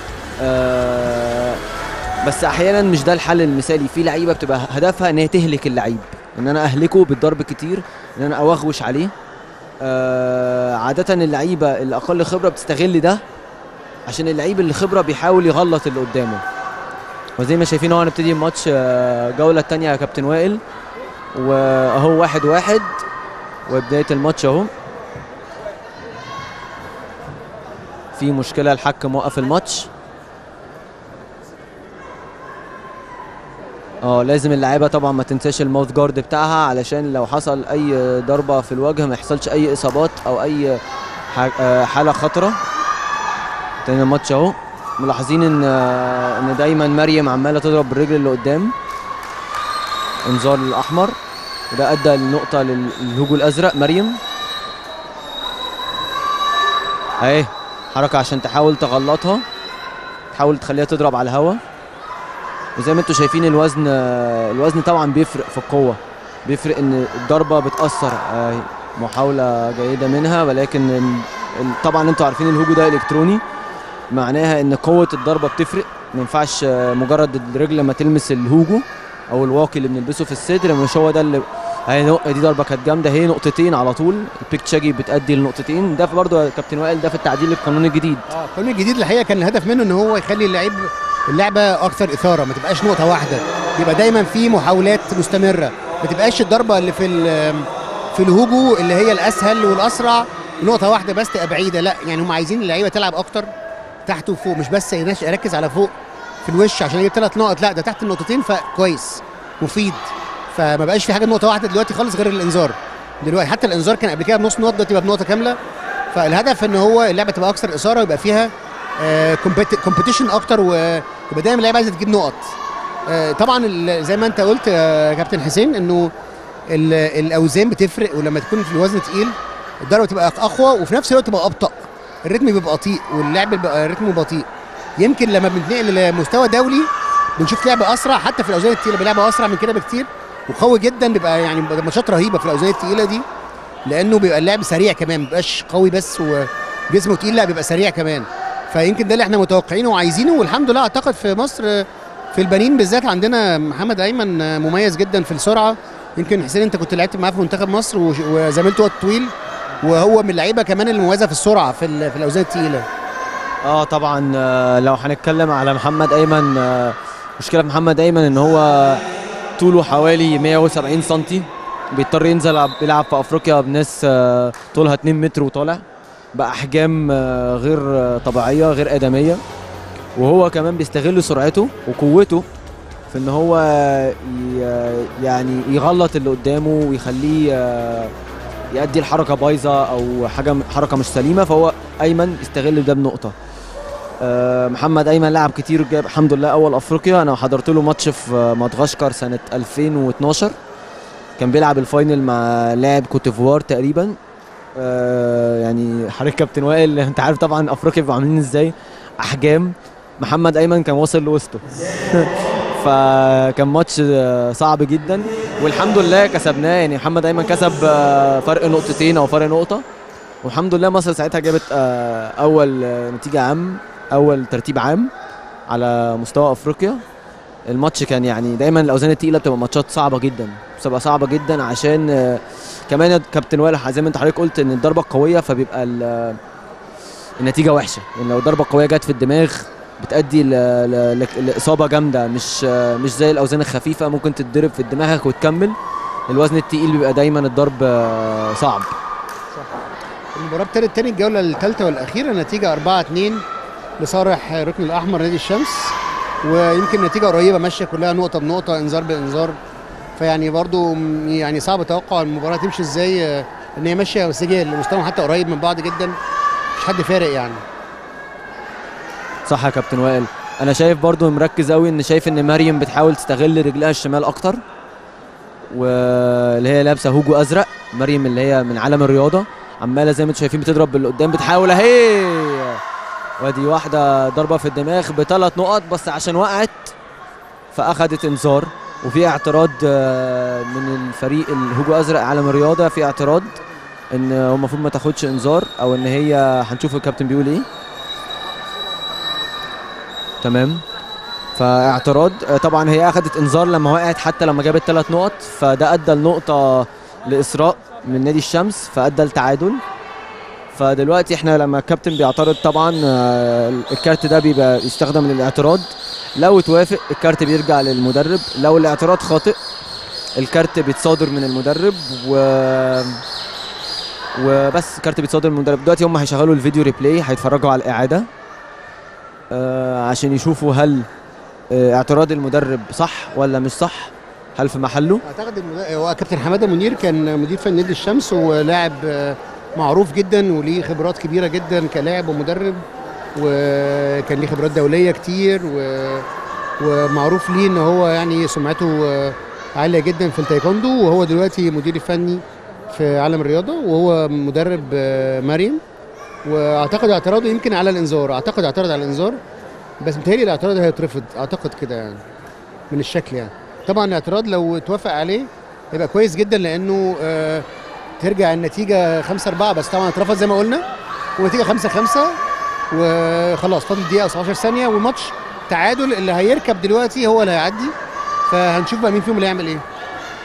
آه بس احيانا مش ده الحل المثالي في لعيبه بتبقى هدفها ان هي تهلك اللعيب ان انا اهلكه بالضرب كتير ان انا اوغوش عليه آه عاده اللعيبه اللي اقل خبره بتستغل ده عشان اللعيب اللي خبره بيحاول يغلط اللي قدامه وزي ما شايفين اهو هنبتدي الماتش آه، جوله تانية يا كابتن وائل واهو واحد واحد وبدايه الماتش اهو في مشكله الحكم وقف الماتش اه لازم اللعيبه طبعا ما تنساش الماوث جارد بتاعها علشان لو حصل اي ضربه في الوجه ما يحصلش اي اصابات او اي ح- آه، حاله خطره تاني الماتش اهو ملاحظين ان آه، ان دايما مريم عماله تضرب بالرجل اللي قدام انذار الاحمر وده ادى النقطه لل- للهجو الازرق مريم اهي حركه عشان تحاول تغلطها تحاول تخليها تضرب على الهوا وزي ما انتم شايفين الوزن آه، الوزن طبعا بيفرق في القوه بيفرق ان الضربه بتاثر آه، محاوله جيده منها ولكن ال- ال- طبعا انتوا عارفين الهجو ده الكتروني معناها ان قوه الضربه بتفرق ما ينفعش آه، مجرد الرجل لما تلمس الهوجو او الواقي اللي بنلبسه في الصدر مش هو ده اللي هي نق- دي ضربه كانت جامده هي نقطتين على طول البيك تشاجي بتأدي لنقطتين ده برضه يا كابتن وائل ده في التعديل القانوني الجديد اه القانون الجديد الحقيقه كان الهدف منه ان هو يخلي اللعيب اللعبه اكثر اثاره ما تبقاش نقطه واحده يبقى دايما في محاولات مستمره ما تبقاش الضربه اللي في ال- في الهوجو اللي هي الاسهل والاسرع نقطه واحده بس تبقى بعيده لا يعني هم عايزين اللعيبه تلعب اكتر تحت وفوق مش بس يناش- يركز على فوق في الوش عشان يجيب ثلاث نقط لا ده تحت النقطتين فكويس مفيد فما بقاش في حاجه نقطه واحده دلوقتي خالص غير الانذار دلوقتي حتى الانذار كان قبل كده بنص نقطه دلوقتي بقى بنقطه كامله فالهدف ان هو اللعبه تبقى اكثر اثاره ويبقى فيها كومبيتيشن اكتر ويبقى دايما اللعيبه عايزه تجيب نقط آه، طبعا ال- زي ما انت قلت يا كابتن حسين انه ال- الاوزان بتفرق ولما تكون في الوزن تقيل الضربه تبقى اقوى وفي نفس الوقت تبقى ابطا الريتم بيبقى بطيء واللعب بيبقى رتمه بطيء يمكن لما بنتنقل لمستوى دولي بنشوف لعبه اسرع حتى في الاوزان الثقيله بلعبه اسرع من كده بكتير وقوي جدا بيبقى يعني ماتشات رهيبه في الاوزان الثقيله دي لانه بيبقى اللعب سريع كمان ما بيبقاش قوي بس وجسمه تقيل لا بيبقى سريع كمان فيمكن ده اللي احنا متوقعينه وعايزينه والحمد لله اعتقد في مصر في البنين بالذات عندنا محمد ايمن مميز جدا في السرعه يمكن حسين انت كنت لعبت معاه في منتخب مصر وش- وزميلته وقت طويل وهو من اللعيبه كمان المميزه في السرعه في ال- في الاوزان الثقيله اه طبعا آه، لو هنتكلم على محمد ايمن آه، مشكله في محمد ايمن ان هو طوله حوالي 170 سم بيضطر ينزل يلعب- يلعب في افريقيا بناس آه، طولها 2 متر وطالع باحجام آه، غير آه، طبيعيه غير ادميه وهو كمان بيستغل سرعته وقوته في ان هو ي- يعني يغلط اللي قدامه ويخليه آه، يأدي الحركه بايظه او حاجه حركه مش سليمه فهو ايمن يستغل ده بنقطه آه، محمد ايمن لعب كتير جاب الحمد لله اول افريقيا انا حضرت له ماتش في مدغشقر سنه 2012 كان بيلعب الفاينل مع لاعب كوتيفوار تقريبا آه، يعني حضرتك كابتن وائل انت عارف طبعا افريقيا بيبقوا عاملين ازاي احجام محمد ايمن كان واصل لوسطه فكان ماتش آه، صعب جدا والحمد لله كسبناه يعني محمد ايمن كسب آه، فرق نقطتين او فرق نقطه والحمد لله مصر ساعتها جابت آه، اول آه، نتيجه عام اول ترتيب عام على مستوى افريقيا الماتش كان يعني دايما الاوزان التقيله بتبقى ماتشات صعبه جدا بتبقى صعبه جدا عشان آه، كمان يا كابتن وائل زي ما انت حضرتك قلت ان الضربه قويه فبيبقى ال- النتيجه وحشه يعني لو ضربه قويه جت في الدماغ بتأدي ل- ل- ل- لإصابة جامدة مش آه، مش زي الأوزان الخفيفة ممكن تتضرب في دماغك وتكمل الوزن التقيل بيبقى دايما الضرب آه، صعب المباراه ابتدت تاني الجوله الثالثه والاخيره نتيجه 4 2 لصالح ركن الاحمر نادي الشمس ويمكن نتيجه قريبه ماشيه كلها نقطه بنقطه انذار بانذار فيعني برضو م- يعني صعب اتوقع المباراه تمشي ازاي آه، ان هي ماشيه بس هي المستوى حتى قريب من بعض جدا مش حد فارق يعني صح يا كابتن وائل انا شايف برضو مركز قوي ان شايف ان مريم بتحاول تستغل رجلها الشمال اكتر واللي هي لابسه هوجو ازرق مريم اللي هي من عالم الرياضه عماله زي ما انتم شايفين بتضرب باللي قدام بتحاول اهي وادي واحده ضربه في الدماغ بثلاث نقط بس عشان وقعت فاخدت انذار وفي اعتراض آه، من الفريق الهوجو ازرق عالم الرياضه في اعتراض ان هو المفروض ما تاخدش انذار او ان هي هنشوف الكابتن بيقول ايه تمام فاعتراض آه، طبعا هي اخذت انذار لما وقعت حتى لما جابت ثلاث نقط فده ادى النقطه لاسراء من نادي الشمس فادى التعادل فدلوقتي احنا لما الكابتن بيعترض طبعا آه، الكارت ده بيبقى يستخدم للاعتراض لو توافق الكارت بيرجع للمدرب لو الاعتراض خاطئ الكارت بيتصادر من المدرب و وبس الكارت بيتصادر من المدرب دلوقتي هم هيشغلوا الفيديو ريبلاي هيتفرجوا على الاعاده آه، عشان يشوفوا هل آه، اعتراض المدرب صح ولا مش صح هل في محله اعتقد المد- هو كابتن حماده منير كان مدير فني نادي الشمس ولاعب آه، معروف جدا وليه خبرات كبيره جدا كلاعب ومدرب وكان ليه خبرات دوليه كتير و... ومعروف ليه ان هو يعني سمعته آه، عاليه جدا في التايكوندو وهو دلوقتي مدير فني في عالم الرياضه وهو مدرب آه، مريم واعتقد اعتراضه يمكن على الانذار اعتقد اعترض على الانذار بس متهيألي الاعتراض هيترفض اعتقد كده يعني من الشكل يعني طبعا الاعتراض لو توافق عليه يبقى كويس جدا لانه آه ترجع النتيجه 5 4 بس طبعا اترفض زي ما قلنا والنتيجه 5 5 وخلاص فاضل دقيقه 17 ثانيه والماتش تعادل اللي هيركب دلوقتي هو اللي هيعدي فهنشوف بقى مين فيهم اللي هيعمل ايه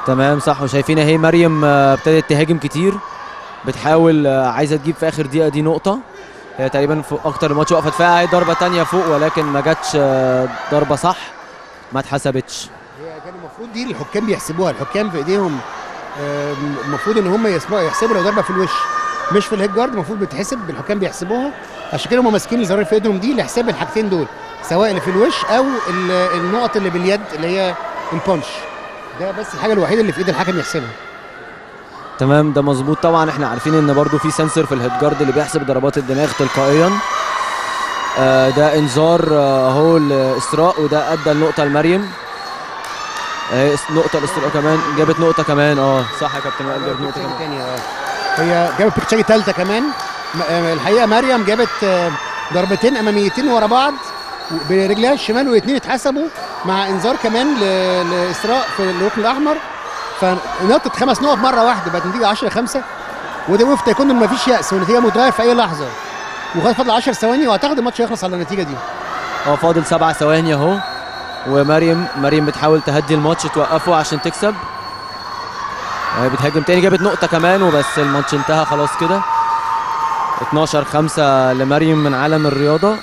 تمام صح وشايفين اهي مريم آه، ابتدت تهاجم كتير بتحاول آه، عايزه تجيب في اخر دقيقه دي نقطه هي تقريبا في اكتر الماتش وقفت فيها اهي ضربه تانية فوق ولكن ما جاتش آه، ضربه صح ما اتحسبتش هي كان المفروض دي الحكام بيحسبوها الحكام في ايديهم آم، المفروض ان هم يسمعوا يحسبوا لو ضربه في الوش مش في الهيد جارد المفروض بتحسب الحكام بيحسبوها عشان كده هم ماسكين الزرار في ايدهم دي لحساب الحاجتين دول سواء اللي في الوش او ال- النقط اللي باليد اللي هي البونش ده بس الحاجه الوحيده اللي في ايد الحكم يحسبها تمام ده مظبوط طبعا احنا عارفين ان برضو في سنسور في الهيد جارد اللي بيحسب ضربات الدماغ تلقائيا آه ده انذار آه، اهو لاسراء وده ادى النقطه لمريم آه نقطه لاسراء كمان جابت نقطه كمان اه صح يا كابتن وائل جابت نقطه كمان تانية اه هي جابت بيكتشاجي ثالثه كمان م- آه، الحقيقه مريم جابت آه، ضربتين اماميتين ورا بعض برجلها الشمال والاثنين اتحسبوا مع انذار كمان ل- لاسراء في الركن الاحمر فنطت خمس نقط مره واحده بقت النتيجه 10 5 وده وفق تيكوندو ما فيش يأس والنتيجه متغير في اي لحظه وخد فاضل 10 ثواني واعتقد الماتش هيخلص على النتيجه دي اه فاضل سبع ثواني اهو ومريم مريم بتحاول تهدي الماتش توقفه عشان تكسب وهي بتهاجم تاني جابت نقطة كمان وبس الماتش انتهى خلاص كده 12 5 لمريم من عالم الرياضة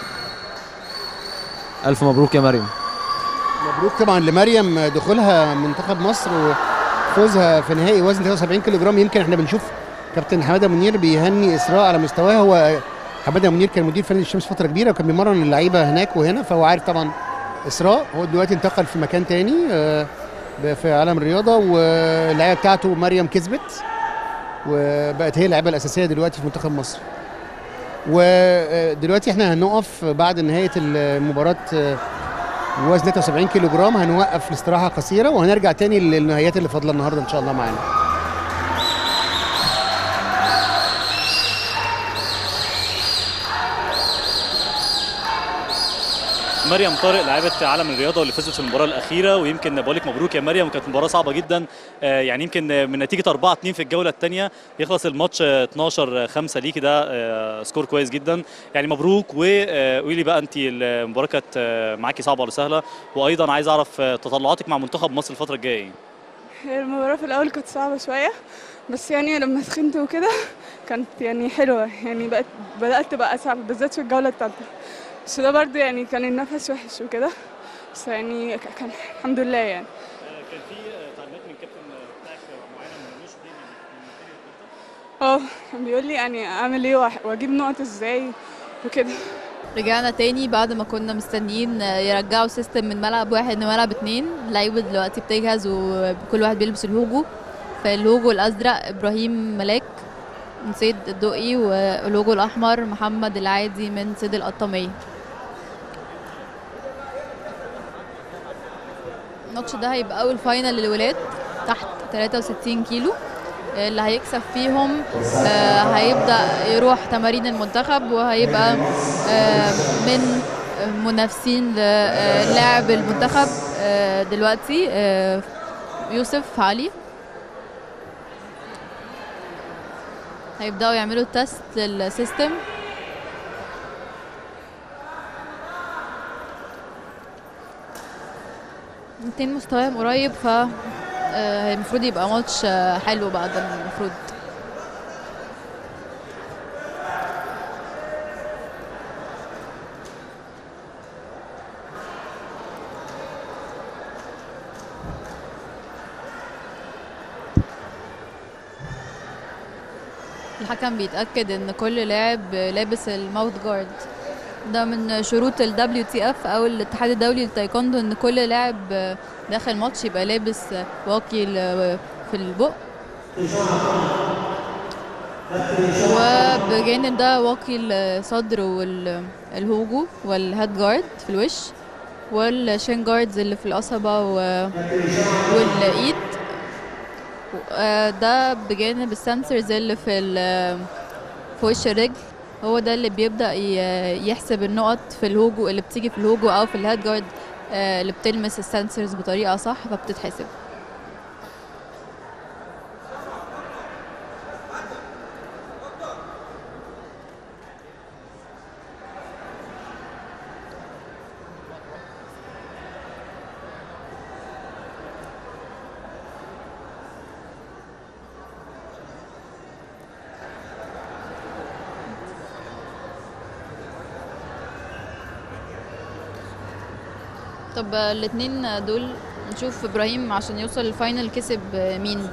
ألف مبروك يا مريم مبروك طبعا لمريم دخولها منتخب مصر وفوزها في نهائي وزن 73 كيلو جرام يمكن احنا بنشوف كابتن حماده منير بيهني اسراء على مستواها هو حماده منير كان مدير فني الشمس فتره كبيره وكان بيمرن اللعيبه هناك وهنا فهو عارف طبعا اسراء هو دلوقتي انتقل في مكان تاني آه، ب- في عالم الرياضه واللعيبه بتاعته مريم كسبت وبقت هي اللعيبه الاساسيه دلوقتي في منتخب مصر ودلوقتي احنا هنقف بعد نهايه المباراه آه، وزن 73 كيلو جرام هنوقف لاستراحه قصيره وهنرجع تاني للنهايات اللي فاضله النهارده ان شاء الله معانا مريم طارق لاعبة عالم الرياضة واللي فازت في المباراة الأخيرة ويمكن بقول لك مبروك يا مريم كانت مباراة صعبة جدا آه، يعني يمكن آه، من نتيجة 4 2 في الجولة الثانية يخلص الماتش آه، 12 5 ليكي ده آه، سكور كويس جدا يعني مبروك وقولي لي بقى أنت المباراة كانت آه، معاكي صعبة ولا سهلة وأيضا عايز أعرف آه، تطلعاتك مع منتخب مصر الفترة الجاية إيه؟ هي المباراة في الأول كانت صعبة شوية بس يعني لما سخنت وكده كانت يعني حلوة يعني بقت بدأت تبقى أصعب بالذات في الجولة التالتة بس ده برضه يعني كان النفس وحش وكده بس يعني ك- كان الحمد لله يعني كان في تعليمات من الكابتن بتاعك معينة من النص دي اه كان بيقول لي يعني أعمل إيه وأح- وأجيب نقط إزاي وكده رجعنا تاني بعد ما كنا مستنيين يرجعوا سيستم من ملعب واحد لملعب اتنين اللعيبة دلوقتي بتجهز وكل واحد بيلبس الهوجو فاللوجو الأزرق إبراهيم ملاك من صيد الدقي واللوجو الأحمر محمد العادي من صيد القطامية الماتش ده هيبقى أول فاينل للولاد تحت 63 كيلو اللي هيكسب فيهم آه، هيبدأ يروح تمارين المنتخب وهيبقى آه، من منافسين للاعب المنتخب آه، دلوقتي آه، يوسف علي هيبدأوا يعملوا تيست للسيستم الاتنين مستواهم قريب ف آه، المفروض يبقى ماتش آه، حلو بعد المفروض الحكم بيتأكد ان كل لاعب لابس الماوث جارد ده من شروط ال WTF او الاتحاد الدولي للتايكوندو ان كل لاعب داخل ماتش يبقى لابس واقي ل- في البق وبجانب ده واقي الصدر والهوجو والهاد جارد في الوش والشين جاردز اللي في القصبة و- والايد آه، ده بجانب السنسورز اللي في ال- في وش الرجل هو ده اللي بيبدأ ي- يحسب النقط في الهوجو اللي بتيجي في الهوجو أو في الهاد جارد آه، اللي بتلمس السنسورز بطريقة صح فبتتحسب طب الاثنين دول نشوف ابراهيم عشان يوصل الفاينل كسب مين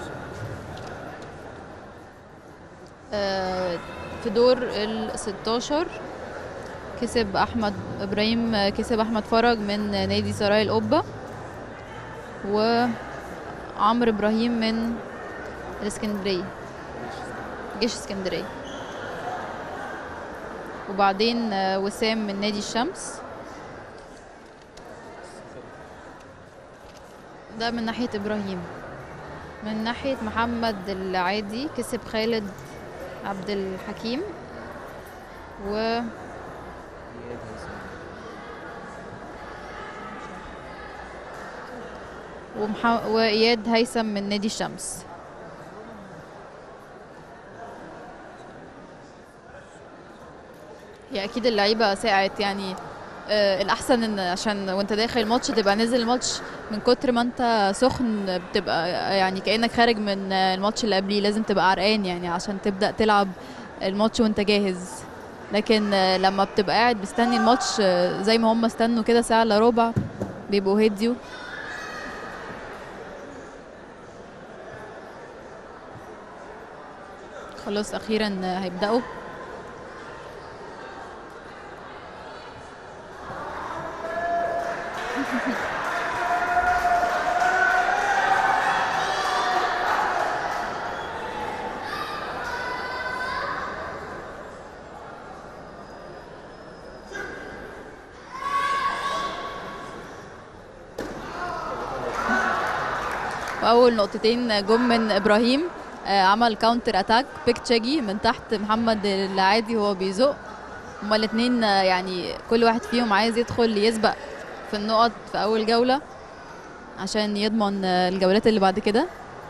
آه، في دور ال 16 كسب احمد ابراهيم كسب احمد فرج من نادي سراي القبه وعمرو ابراهيم من الاسكندريه جيش اسكندريه وبعدين آه، وسام من نادي الشمس ده من ناحية إبراهيم من ناحية محمد العادي كسب خالد عبد الحكيم و ومح... وإياد هيثم من نادي الشمس هي أكيد اللعيبة ساعت يعني آه، الأحسن إن عشان وأنت داخل الماتش تبقى نازل الماتش من كتر ما أنت سخن بتبقى يعني كأنك خارج من آه، الماتش اللي قبليه لازم تبقى عرقان يعني عشان تبدأ تلعب الماتش وأنت جاهز لكن آه، لما بتبقى قاعد مستني الماتش آه، زي ما هم استنوا كده ساعة إلا ربع بيبقوا هديوا خلاص أخيرا هيبدأوا واول نقطتين جم من ابراهيم آه، عمل كاونتر اتاك بيك تشاجي من تحت محمد العادي وهو بيزق هما الاثنين يعني كل واحد فيهم عايز يدخل يسبق في النقط في اول جوله عشان يضمن آه، الجولات اللي بعد كده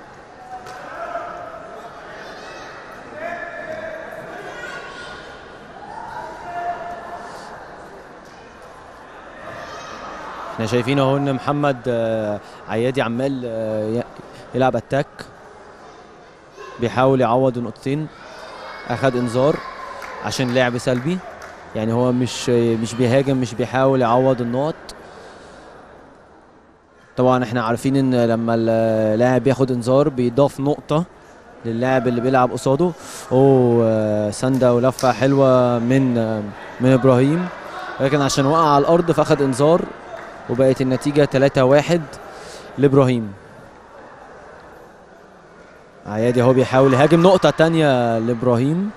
احنا شايفين اهو ان محمد آه، عيادي عمال آه، ي- يلعب اتاك بيحاول يعوض نقطتين اخد انذار عشان لعب سلبي يعني هو مش مش بيهاجم مش بيحاول يعوض النقط طبعا احنا عارفين ان لما اللاعب ياخد انذار بيضاف نقطة للاعب اللي بيلعب قصاده اوه آه، سنده ولفة حلوة من آه، من ابراهيم لكن عشان وقع على الارض فاخد انذار وبقت النتيجة 3-1 لإبراهيم عيادي هو بيحاول يهاجم نقطة تانية لإبراهيم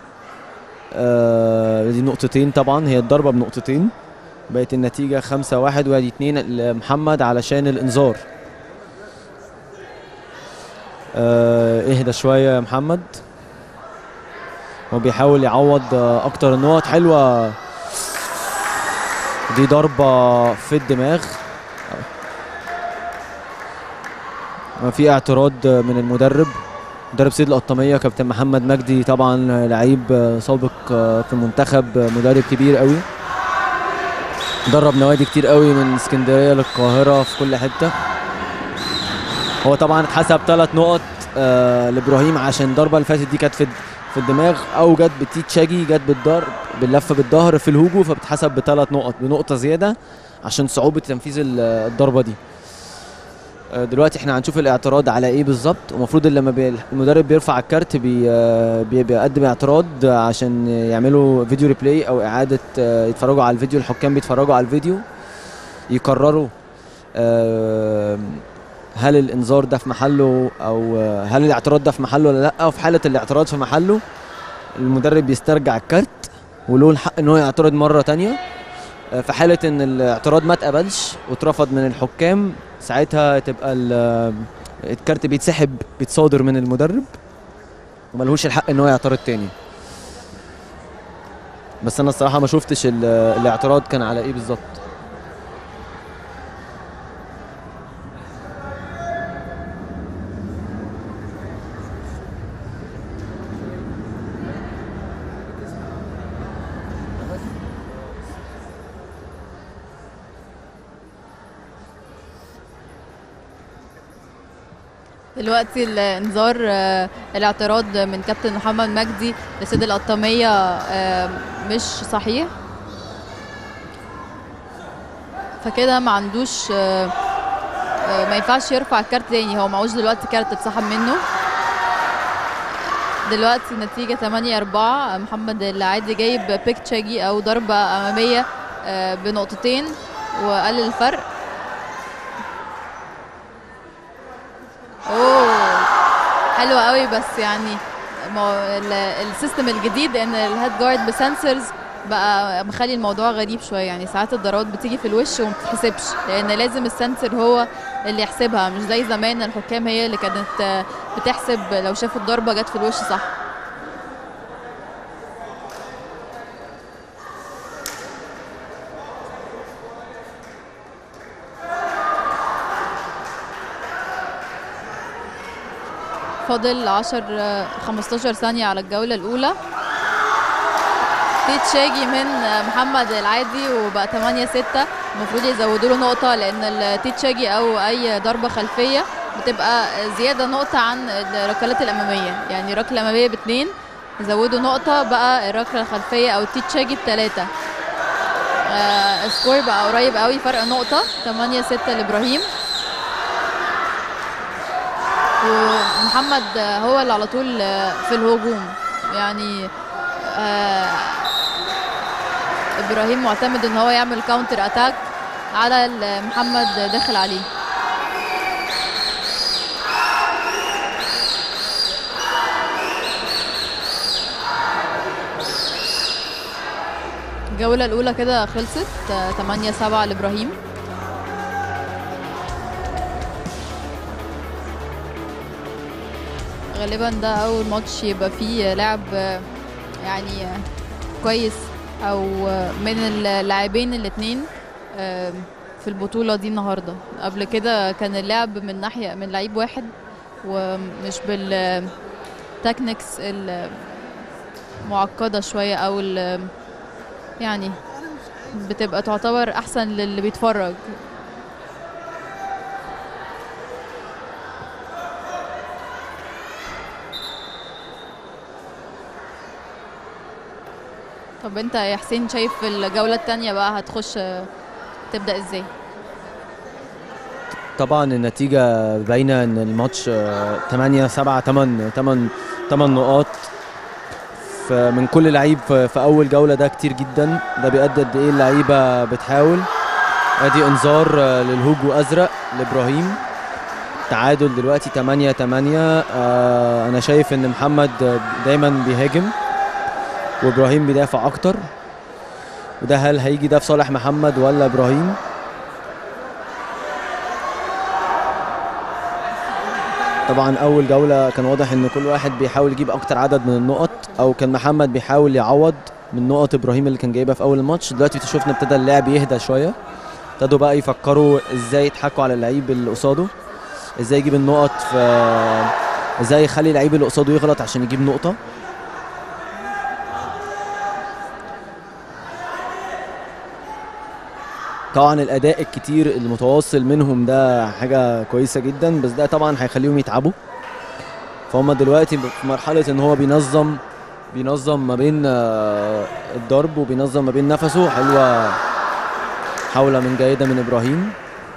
آه دي نقطتين طبعا هي الضربة بنقطتين بقت النتيجة 5-1 وادي اتنين لمحمد علشان الإنذار آه اهدى شوية يا محمد هو بيحاول يعوض آه أكتر النقط حلوة دي ضربة في الدماغ في اعتراض من المدرب مدرب سيد القطامية كابتن محمد مجدي طبعا لعيب سابق في المنتخب مدرب كبير قوي درب نوادي كتير قوي من اسكندرية للقاهرة في كل حتة هو طبعا اتحسب ثلاث نقط آه لابراهيم عشان الضربة اللي فاتت دي كانت في في الدماغ او جت بتيت شاجي جت بالضرب باللفه بالظهر في الهوجو فبتحسب بثلاث نقط بنقطه زياده عشان صعوبه تنفيذ ال- الضربه دي آه، دلوقتي احنا هنشوف الاعتراض على ايه بالظبط ومفروض لما بي المدرب بيرفع الكارت بي آه، بي- بيقدم اعتراض عشان يعملوا فيديو ريبلاي او اعاده آه، يتفرجوا على الفيديو الحكام بيتفرجوا على الفيديو يقرروا آه، هل الانذار ده في محله او آه، هل الاعتراض ده في محله ولا لا وفي حاله الاعتراض في محله المدرب بيسترجع الكارت وله الحق ان هو يعترض مره تانية آه، في حاله ان الاعتراض ما اتقبلش واترفض من الحكام ساعتها تبقى ال- الكارت بيتسحب بيتصادر من المدرب وملهوش الحق ان هو يعترض تاني بس انا الصراحه ما شفتش ال- الاعتراض كان على ايه بالظبط دلوقتي الانذار آه، الاعتراض من كابتن محمد مجدي لسيد القطامية آه، مش صحيح فكده ما عندوش آه، آه، ما ينفعش يرفع الكارت تاني هو معهوش دلوقتي كارت اتسحب منه دلوقتي النتيجة 8 4 محمد العادي جايب بيك تشاجي أو ضربة أمامية آه، بنقطتين وقلل الفرق اوه حلوة قوي بس يعني ما هو ال- السيستم الجديد ان الهيد جارد بسنسرز بقى مخلي الموضوع غريب شويه يعني ساعات الضربات بتيجي في الوش وما بتتحسبش لان لازم السنسر هو اللي يحسبها مش زي زمان الحكام هي اللي كانت آه، بتحسب لو شافوا الضربه جت في الوش صح فاضل 10 15 ثانية على الجولة الأولى في تشاجي من محمد العادي وبقى 8 6 المفروض يزودوا له نقطة لأن التيتشاجي أو أي ضربة خلفية بتبقى زيادة نقطة عن الركلات الأمامية يعني الركلة الأمامية باتنين يزودوا نقطة بقى الركلة الخلفية أو التيتشاجي بتلاتة آه السكور بقى قريب قوي فرق نقطة 8 6 لإبراهيم ومحمد هو اللي على طول في الهجوم يعني آه ابراهيم معتمد ان هو يعمل كاونتر اتاك على ال- محمد داخل عليه الجولة الأولى كده خلصت 8 7 لإبراهيم غالبا ده أول ماتش يبقى فيه لاعب آه، يعني آه، كويس أو آه، من اللاعبين الاتنين آه، في البطولة دي النهاردة قبل كده كان اللعب من ناحية من لعيب واحد ومش بالتكنيكس المعقدة شوية أو ال- يعني بتبقى تعتبر أحسن للي بيتفرج طب انت يا حسين شايف الجولة التانية بقى هتخش آه، تبدأ ازاي؟ طبعا النتيجة باينة ان الماتش 8 7 8 8 8 نقاط ف- من كل لعيب في في اول جولة ده كتير جدا ده بيأدي قد ايه اللعيبة بتحاول ادي انذار آه، للهوجو ازرق لابراهيم تعادل دلوقتي 8 8 آه، انا شايف ان محمد آه، دايما بيهاجم وابراهيم بيدافع اكتر وده هل هيجي ده في صالح محمد ولا ابراهيم طبعا اول جوله كان واضح ان كل واحد بيحاول يجيب اكتر عدد من النقط او كان محمد بيحاول يعوض من نقط ابراهيم اللي كان جايبها في اول الماتش دلوقتي شفنا ابتدى اللعب يهدى شويه ابتدوا بقى يفكروا ازاي يضحكوا على اللعيب اللي قصاده ازاي يجيب النقط في ازاي يخلي اللعيب اللي قصاده يغلط عشان يجيب نقطه طبعا الاداء الكتير المتواصل منهم ده حاجه كويسه جدا بس ده طبعا هيخليهم يتعبوا فهم دلوقتي في مرحله ان هو بينظم بينظم ما بين آه، الضرب وبينظم ما بين نفسه حلوه حاولة من جيدة من إبراهيم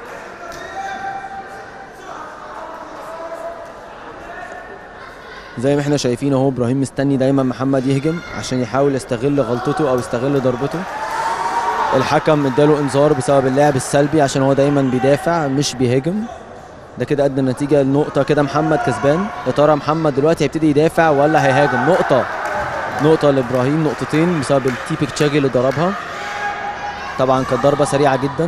زي ما احنا شايفين اهو ابراهيم مستني دايما محمد يهجم عشان يحاول يستغل غلطته او يستغل ضربته الحكم اداله انذار بسبب اللعب السلبي عشان هو دايما بيدافع مش بيهاجم ده كده ادى النتيجه النقطه كده محمد كسبان يا ترى محمد دلوقتي هيبتدي يدافع ولا هيهاجم نقطه نقطه لابراهيم نقطتين بسبب التيبك تشاجي اللي ضربها طبعا كانت ضربه سريعه جدا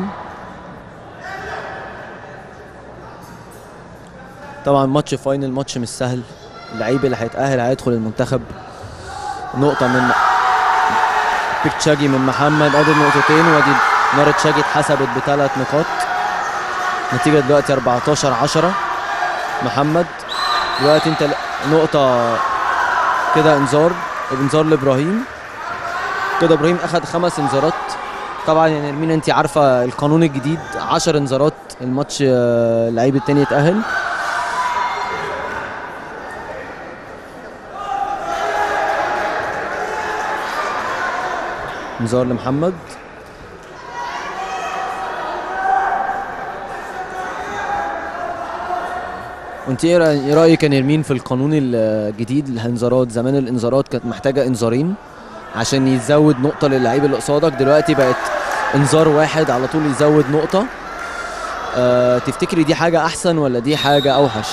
طبعا ماتش فاينل ماتش مش سهل اللعيب اللي هيتاهل هيدخل المنتخب نقطه من بيك تشاجي من محمد ادي النقطتين وادي نار تشاجي اتحسبت بثلاث نقاط نتيجه دلوقتي 14 10 محمد دلوقتي انت نقطه كده انذار انذار لابراهيم كده ابراهيم اخذ خمس انذارات طبعا يا نرمين انت عارفه القانون الجديد 10 انذارات الماتش آه، اللعيب التاني يتاهل انذار لمحمد وانت ايه رأي- إيه رايك يا نرمين في القانون الجديد الانذارات زمان الانذارات كانت محتاجه انذارين عشان يزود نقطه للعيب اللي قصادك دلوقتي بقت انذار واحد على طول يزود نقطه أه تفتكري دي حاجه احسن ولا دي حاجه اوحش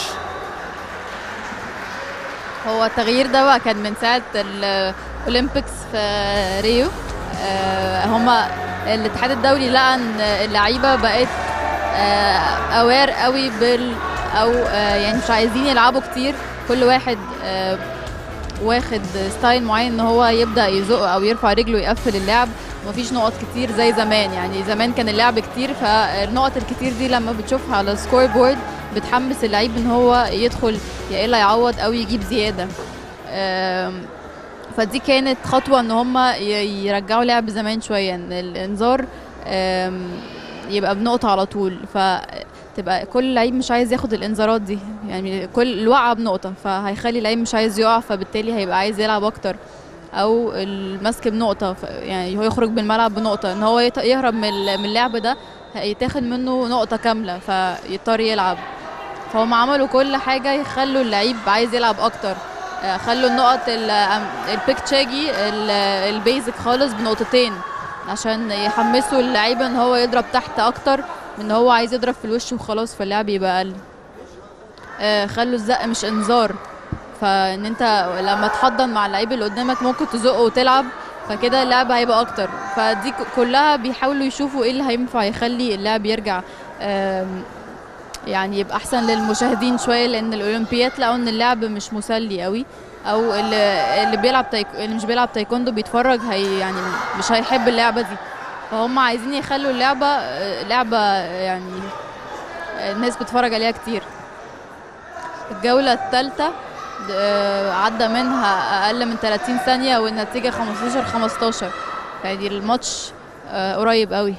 هو التغيير ده بقى كان من ساعة الأولمبيكس في ريو آه، هما الاتحاد الدولي لقى ان اللعيبة بقت اوير قوي بال او آه، يعني مش عايزين يلعبوا كتير كل واحد آه، واخد ستايل معين ان هو يبدا يزق او يرفع رجله يقفل اللعب مفيش نقط كتير زي زمان يعني زمان كان اللعب كتير فالنقط الكتير دي لما بتشوفها على سكور بورد بتحمس اللعيب ان هو يدخل يا الا يعوض او يجيب زياده آم، فدي كانت خطوه ان هم يرجعوا لعب زمان شويه ان الانذار آم، يبقى بنقطه على طول فتبقى كل لعيب مش عايز ياخد الانذارات دي يعني كل الوقعه بنقطه فهيخلي اللعيب مش عايز يقع فبالتالي هيبقى عايز يلعب اكتر او المسك بنقطه ف- يعني هو يخرج من الملعب بنقطه ان هو يت- يهرب من ال- من اللعب ده هيتاخد منه نقطه كامله فيضطر يلعب فهم عملوا كل حاجه يخلوا اللعيب عايز يلعب اكتر آه، خلوا النقط ال- أم- البيك تشاجي ال- البيزك خالص بنقطتين عشان يحمسوا اللعيبه ان هو يضرب تحت اكتر من ان هو عايز يضرب في الوش وخلاص فاللعب يبقى اقل آه، خلوا الزق مش انذار فان انت لما تحضن مع اللعيب اللي قدامك ممكن تزقه وتلعب فكده اللعب هيبقى اكتر فدي ك- كلها بيحاولوا يشوفوا ايه اللي هينفع يخلي اللعب يرجع آم، يعني يبقى احسن للمشاهدين شويه لان الاولمبيات لقوا ان اللعب مش مسلي قوي او اللي, اللي بيلعب تايك... اللي مش بيلعب تايكوندو بيتفرج هي يعني مش هيحب اللعبه دي فهم عايزين يخلوا اللعبه آه، لعبه يعني آه، الناس بتتفرج عليها كتير الجوله الثالثه عدى منها اقل من 30 ثانيه والنتيجه 15 15 يعني الماتش آه، قريب قوي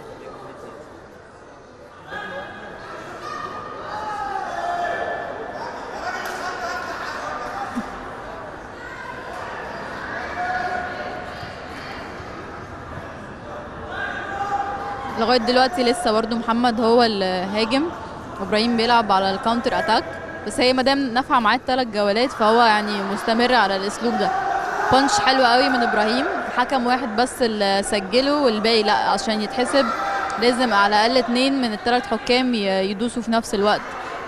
لغايه دلوقتي لسه برضو محمد هو الهاجم وابراهيم بيلعب على الكاونتر اتاك بس هي مادام نافعه معاه الثلاث جولات فهو يعني مستمر على الاسلوب ده بانش حلو قوي من ابراهيم حكم واحد بس اللي سجله والباقي لا عشان يتحسب لازم على الاقل اتنين من الثلاث حكام ي- يدوسوا في نفس الوقت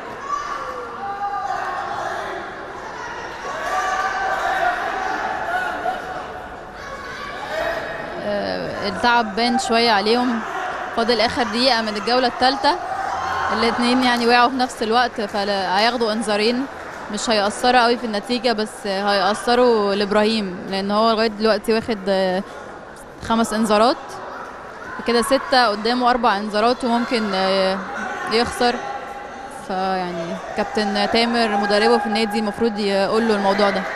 آه، التعب بان شويه عليهم فاضل اخر دقيقه من الجوله الثالثه الاثنين يعني وقعوا في نفس الوقت فهياخدوا انذارين مش هيأثروا قوي في النتيجة بس هيأثروا لإبراهيم لأن هو لغاية دلوقتي واخد آه، خمس انذارات كده ستة قدامه أربع انذارات وممكن آه، يخسر فيعني كابتن تامر مدربه في النادي المفروض يقول له الموضوع ده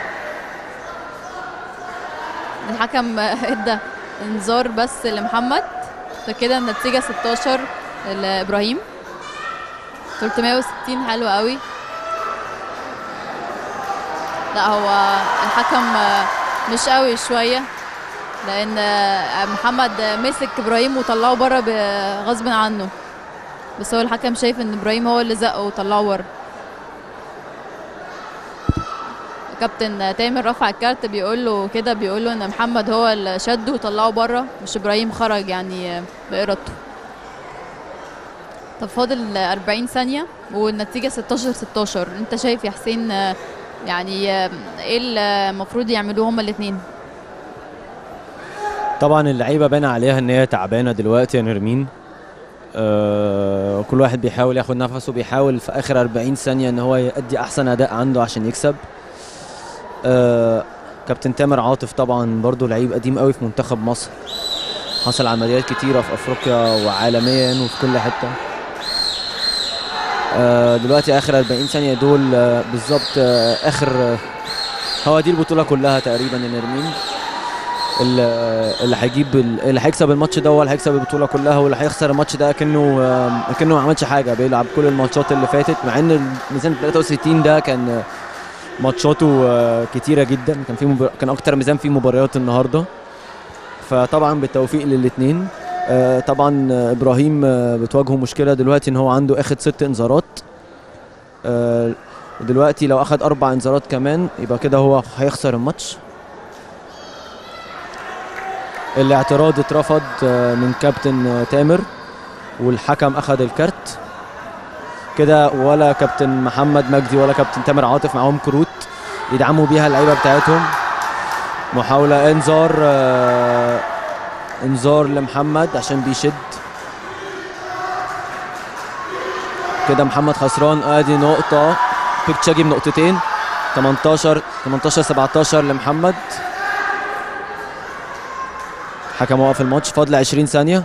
الحكم آه، ادى انذار بس لمحمد فكده النتيجة 16 لإبراهيم 360 حلو قوي لا هو الحكم آه، مش قوي شويه لان آه، محمد مسك ابراهيم وطلعه بره ب- غصب عنه بس هو الحكم شايف ان ابراهيم هو اللي زقه وطلعه بره كابتن تامر رفع الكارت بيقول له كده بيقول له ان محمد هو اللي شده وطلعه بره مش ابراهيم خرج يعني آه، بارادته طب فاضل 40 ثانية والنتيجة 16 16 انت شايف يا حسين آه، يعني آه، ايه اللي المفروض يعملوه هما الاثنين طبعا اللعيبه باين عليها ان هي تعبانه دلوقتي يا نرمين آه كل واحد بيحاول ياخد نفسه بيحاول في اخر 40 ثانيه ان هو يأدي احسن اداء عنده عشان يكسب آه كابتن تامر عاطف طبعا برضو لعيب قديم قوي في منتخب مصر حصل عمليات كتيره في افريقيا وعالميا وفي كل حته آه دلوقتي اخر 40 ثانيه دول آه بالظبط آه اخر آه هو دي البطوله كلها تقريبا يا نرمين اللي اللي هيجيب اللي هيكسب الماتش ده هو اللي هيكسب البطوله كلها واللي هيخسر الماتش ده كأنه كأنه ما عملش حاجه بيلعب كل الماتشات اللي فاتت مع ان الميزان 63 ده كان ماتشاته آه، كتيره جدا كان في مبار... كان اكتر ميزان فيه مباريات النهارده فطبعا بالتوفيق للاثنين طبعا آه، ابراهيم آه، بتواجهه مشكله دلوقتي ان هو عنده اخد ست انذارات آه، دلوقتي لو اخد اربع انذارات كمان يبقى كده هو هيخسر الماتش الاعتراض اترفض آه، من كابتن آه، تامر والحكم اخد الكارت كده ولا كابتن محمد مجدي ولا كابتن تامر عاطف معاهم كروت يدعموا بيها اللعيبه بتاعتهم محاوله انذار آه، انذار لمحمد عشان بيشد كده محمد خسران ادي نقطه بيكتشاجي بنقطتين 18 18 17 لمحمد حكم وقف الماتش فاضل 20 ثانيه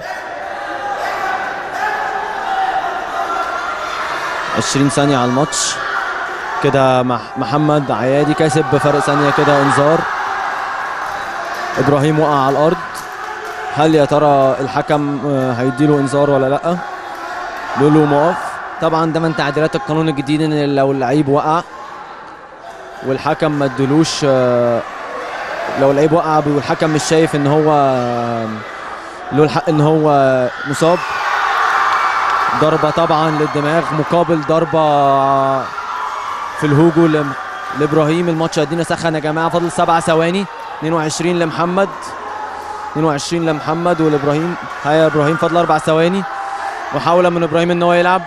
20 ثانيه على الماتش كده مح- محمد عيادي كاسب بفرق ثانيه كده انذار ابراهيم وقع على الارض هل يا ترى الحكم آه، هيديله انذار ولا لا لولو موقف طبعا ده من تعديلات القانون الجديد ان لو اللعيب وقع والحكم ما ادلوش آه، لو اللعيب وقع والحكم مش شايف ان هو آه، له الحق ان هو مصاب ضربه طبعا للدماغ مقابل ضربه في الهوجو لم- لابراهيم الماتش ادينا سخن يا جماعه فاضل سبع ثواني 22 لمحمد 22 لمحمد والابراهيم هيا ابراهيم فاضل اربع ثواني محاوله من ابراهيم ان هو يلعب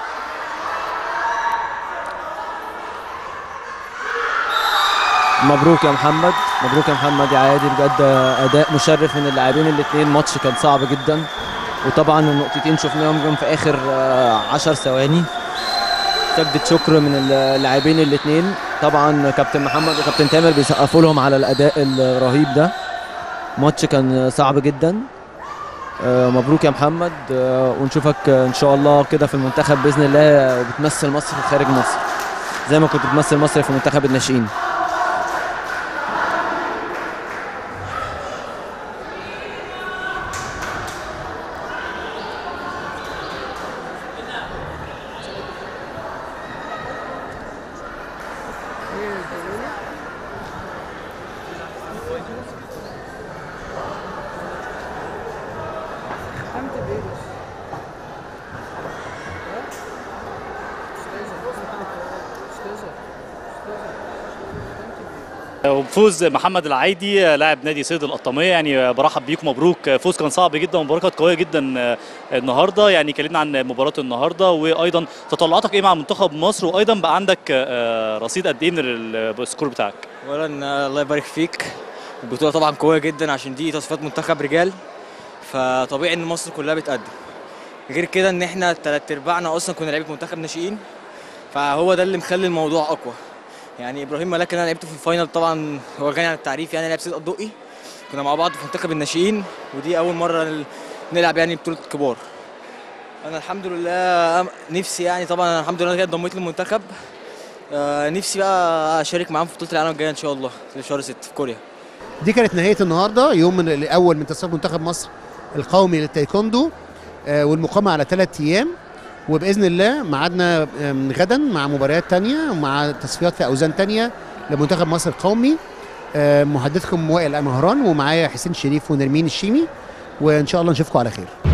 مبروك يا محمد مبروك يا محمد يا عادي بجد اداء مشرف من اللاعبين الاثنين ماتش كان صعب جدا وطبعا النقطتين شفناهم جم في اخر آه، عشر ثواني سجدة شكر من اللاعبين الاثنين طبعا كابتن محمد وكابتن تامر بيسقفوا لهم على الاداء الرهيب ده ماتش كان صعب جدا آه، مبروك يا محمد آه، ونشوفك آه، ان شاء الله كده في المنتخب باذن الله وبتمثل مصر خارج مصر زي ما كنت بتمثل مصر في منتخب الناشئين وبفوز محمد العايدي لاعب نادي صيد القطاميه يعني برحب بيكم مبروك فوز كان صعب جدا ومباراه كانت قويه جدا النهارده يعني كلمنا عن مباراه النهارده وايضا تطلعاتك ايه مع منتخب مصر وايضا بقى عندك آه، رصيد قد ايه من السكور بتاعك اولا آه، الله يبارك فيك البطوله طبعا قويه جدا عشان دي تصفيات منتخب رجال فطبيعي ان مصر كلها بتقدم غير كده ان احنا تلات ارباعنا اصلا كنا لعيبه منتخب ناشئين فهو ده اللي مخلي الموضوع اقوى يعني ابراهيم ملاك اللي انا لعبته في الفاينل طبعا هو غني عن التعريف يعني لعب سيد الدقي كنا مع بعض في منتخب الناشئين ودي اول مره ال- نلعب يعني بطوله كبار انا الحمد لله أم- نفسي يعني طبعا أنا الحمد لله كده انضميت للمنتخب آه، نفسي بقى اشارك معاهم في بطوله العالم الجايه ان شاء الله في شهر 6 في كوريا دي كانت نهايه النهارده يوم من الاول من تصفيات منتخب مصر القومي للتايكوندو آه، والمقامه على ثلاث ايام وباذن الله ميعادنا آه، من غدا مع مباريات تانية ومع تصفيات في اوزان تانية لمنتخب مصر القومي آه، محدثكم وائل مهران ومعايا حسين شريف ونرمين الشيمي وان شاء الله نشوفكم على خير